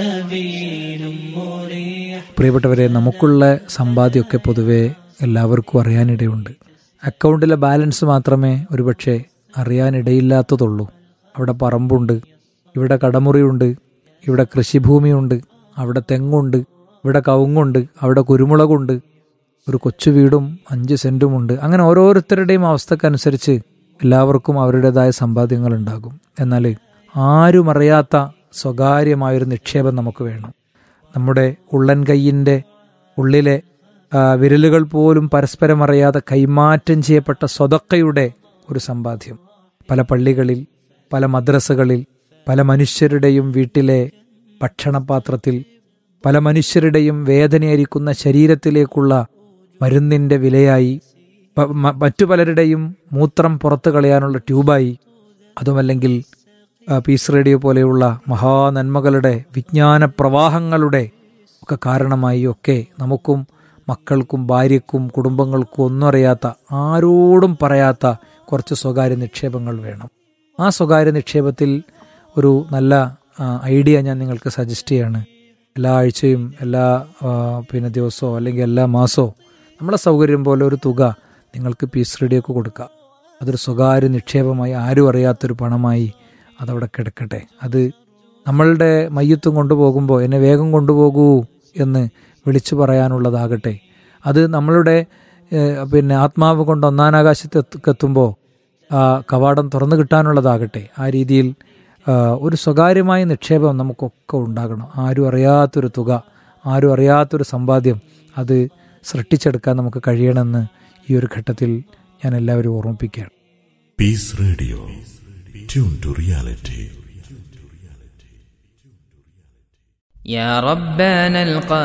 سبيل مريح പ്രിയപ്പെട്ടവരെ നമുക്കുള്ള സമ്പാദ്യമൊക്കെ പൊതുവെ എല്ലാവർക്കും അറിയാനിടയുണ്ട് അക്കൗണ്ടിലെ ബാലൻസ് മാത്രമേ ഒരുപക്ഷെ അറിയാനിടയില്ലാത്തതുള്ളൂ അവിടെ പറമ്പുണ്ട് ഇവിടെ കടമുറിയുണ്ട് ഇവിടെ കൃഷിഭൂമിയുണ്ട് അവിടെ തെങ്ങുണ്ട് ഇവിടെ കവുങ്ങുണ്ട് അവിടെ കുരുമുളകുണ്ട് ഒരു കൊച്ചു വീടും അഞ്ച് സെന്റുമുണ്ട് അങ്ങനെ ഓരോരുത്തരുടെയും അവസ്ഥക്കനുസരിച്ച് എല്ലാവർക്കും അവരുടേതായ സമ്പാദ്യങ്ങൾ ഉണ്ടാകും എന്നാൽ ആരും അറിയാത്ത സ്വകാര്യമായൊരു നിക്ഷേപം നമുക്ക് വേണം നമ്മുടെ ഉള്ളൻ കൈയിൻ്റെ ഉള്ളിലെ ആ, വിരലുകൾ പോലും പരസ്പരം അറിയാതെ കൈമാറ്റം ചെയ്യപ്പെട്ട സ്വതക്കയുടെ ഒരു സമ്പാദ്യം പല പള്ളികളിൽ പല മദ്രസകളിൽ പല മനുഷ്യരുടെയും വീട്ടിലെ ഭക്ഷണപാത്രത്തിൽ പല മനുഷ്യരുടെയും വേദനയായിരിക്കുന്ന ശരീരത്തിലേക്കുള്ള മരുന്നിൻ്റെ വിലയായി പ- മ- മറ്റു പലരുടെയും മൂത്രം പുറത്തു കളയാനുള്ള ട്യൂബായി അതുമല്ലെങ്കിൽ ആ, പീസ് റേഡിയോ പോലെയുള്ള മഹാനന്മകളുടെ വിജ്ഞാന പ്രവാഹങ്ങളുടെ ഒക്കെ കാരണമായി ഒക്കെ നമുക്കും മക്കൾക്കും ഭാര്യയ്ക്കും കുടുംബങ്ങൾക്കും ഒന്നും അറിയാത്ത ആരോടും പറയാത്ത കുറച്ച് സ്വകാര്യ നിക്ഷേപങ്ങൾ വേണം ആ സ്വകാര്യ നിക്ഷേപത്തിൽ ഒരു നല്ല ആ, ഐഡിയ ഞാൻ നിങ്ങൾക്ക് സജസ്റ്റ് ചെയ്യാണ് എല്ലാ ആഴ്ചയും എല്ലാ ആ, പിന്നെ ദിവസമോ അല്ലെങ്കിൽ എല്ലാ മാസമോ നമ്മളെ സൗകര്യം പോലെ ഒരു തുക നിങ്ങൾക്ക് പീസ് റേഡിയോക്ക് കൊടുക്കുക അതൊരു സ്വകാര്യ നിക്ഷേപമായി ആരും അറിയാത്തൊരു പണമായി അതവിടെ കിടക്കട്ടെ അത് നമ്മളുടെ മയ്യത്തും കൊണ്ടുപോകുമ്പോൾ എന്നെ വേഗം കൊണ്ടുപോകൂ എന്ന് വിളിച്ചു പറയാനുള്ളതാകട്ടെ അത് നമ്മളുടെ ഏഹ്, പിന്നെ ആത്മാവ് കൊണ്ട് ഒന്നാനാകാശത്തെത്തുമ്പോൾ ആ കവാടം തുറന്നു കിട്ടാനുള്ളതാകട്ടെ ആ രീതിയിൽ ആ, ഒരു സ്വകാര്യമായ നിക്ഷേപം നമുക്കൊക്കെ ഉണ്ടാകണം ആരും അറിയാത്തൊരു തുക ആരും അറിയാത്തൊരു സമ്പാദ്യം അത് സൃഷ്ടിച്ചെടുക്കാൻ നമുക്ക് കഴിയണമെന്ന് ഈ ഒരു ഘട്ടത്തിൽ ഞാൻ എല്ലാവരും ഓർമ്മിപ്പിക്കുകയാണ് Peace Radio. Tune to reality. يا ربنا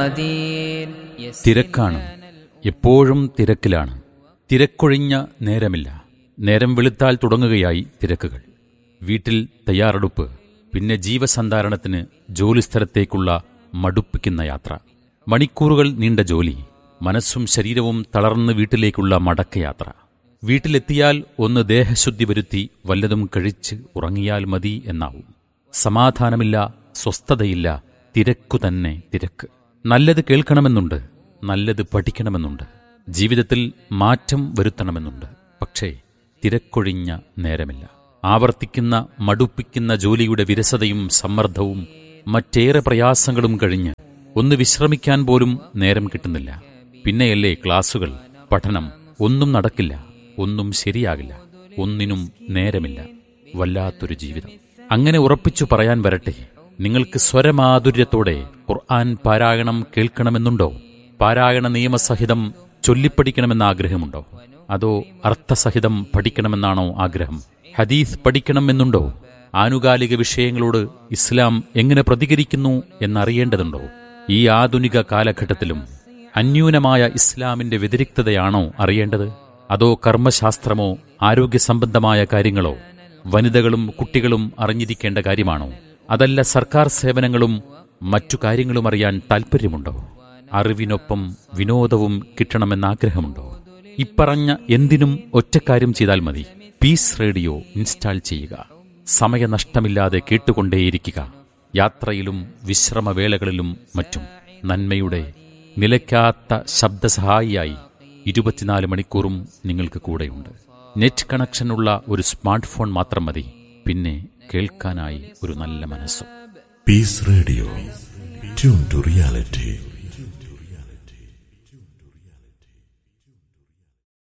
القدير തിരക്കാണ് എപ്പോഴും തിരക്കിലാണ് തിരക്കൊഴിഞ്ഞ നേരമില്ല നേരം വെളുത്താൽ തുടങ്ങുകയായി തിരക്കുകൾ വീട്ടിൽ തയ്യാറെടുപ്പ് പിന്നെ ജീവസന്ധാരണത്തിന് ജോലിസ്ഥലത്തേക്കുള്ള മടുപ്പിക്കുന്ന യാത്ര മണിക്കൂറുകൾ നീണ്ട ജോലി മനസ്സും ശരീരവും തളർന്ന് വീട്ടിലേക്കുള്ള മടക്കയാത്ര വീട്ടിലെത്തിയാൽ ഒന്ന് ദേഹശുദ്ധി വരുത്തി വല്ലതും കഴിച്ച് ഉറങ്ങിയാൽ മതി എന്നാവും സമാധാനമില്ല സ്വസ്ഥതയില്ല തിരക്കു തന്നെ തിരക്ക് നല്ലത് കേൾക്കണമെന്നുണ്ട് നല്ലത് പഠിക്കണമെന്നുണ്ട് ജീവിതത്തിൽ മാറ്റം വരുത്തണമെന്നുണ്ട് പക്ഷേ തിരക്കൊഴിഞ്ഞ നേരമില്ല ആവർത്തിക്കുന്ന മടുപ്പിക്കുന്ന ജോലിയുടെ വിരസതയും സമ്മർദ്ദവും മറ്റേറെ പ്രയാസങ്ങളും കഴിഞ്ഞ് ഒന്ന് വിശ്രമിക്കാൻ പോലും നേരം കിട്ടുന്നില്ല പിന്നെയല്ലേ ക്ലാസുകൾ പഠനം ഒന്നും നടക്കില്ല ഒന്നും ശരിയാകില്ല ഒന്നിനും നേരമില്ല വല്ലാത്തൊരു ജീവിതം അങ്ങനെ ഉറപ്പിച്ചു പറയാൻ വരട്ടെ നിങ്ങൾക്ക് സ്വരമാധുര്യത്തോടെ ഖുർആൻ പാരായണം കേൾക്കണമെന്നുണ്ടോ പാരായണ നിയമസഹിതം ചൊല്ലിപ്പഠിക്കണമെന്ന ആഗ്രഹമുണ്ടോ അതോ അർത്ഥസഹിതം പഠിക്കണമെന്നാണോ ആഗ്രഹം ഹദീസ് പഠിക്കണമെന്നുണ്ടോ ആനുകാലിക വിഷയങ്ങളോട് ഇസ്ലാം എങ്ങനെ പ്രതികരിക്കുന്നു എന്നറിയേണ്ടതുണ്ടോ ഈ ആധുനിക കാലഘട്ടത്തിലും അന്യൂനമായ ഇസ്ലാമിന്റെ വ്യതിരിക്തതയാണോ അറിയേണ്ടത് അതോ കർമ്മശാസ്ത്രമോ ആരോഗ്യ സംബന്ധമായ കാര്യങ്ങളോ വനിതകളും കുട്ടികളും അറിഞ്ഞിരിക്കേണ്ട കാര്യമാണോ അതല്ല സർക്കാർ സേവനങ്ങളും മറ്റു കാര്യങ്ങളും അറിയാൻ താൽപ്പര്യമുണ്ടോ അറിവിനൊപ്പം വിനോദവും കിട്ടണമെന്ന ആഗ്രഹമുണ്ടോ ഇപ്പറഞ്ഞ എന്തിനും ഒറ്റക്കാര്യം ചെയ്താൽ മതി പീസ് റേഡിയോ ഇൻസ്റ്റാൾ ചെയ്യുക സമയനഷ്ടമില്ലാതെ കേട്ടുകൊണ്ടേയിരിക്കുക യാത്രയിലും വിശ്രമവേളകളിലും മറ്റും നന്മയുടെ നിലയ്ക്കാത്ത ശബ്ദസഹായിയായി ഇരുപത്തിനാല് മണിക്കൂറും നിങ്ങൾക്ക് കൂടെയുണ്ട് നെറ്റ് കണക്ഷനുള്ള ഒരു സ്മാർട്ട് ഫോൺ മാത്രം മതി പിന്നെ കേൾക്കാനായി ഒരു നല്ല മനസ്സും Peace Radio. Tune to reality.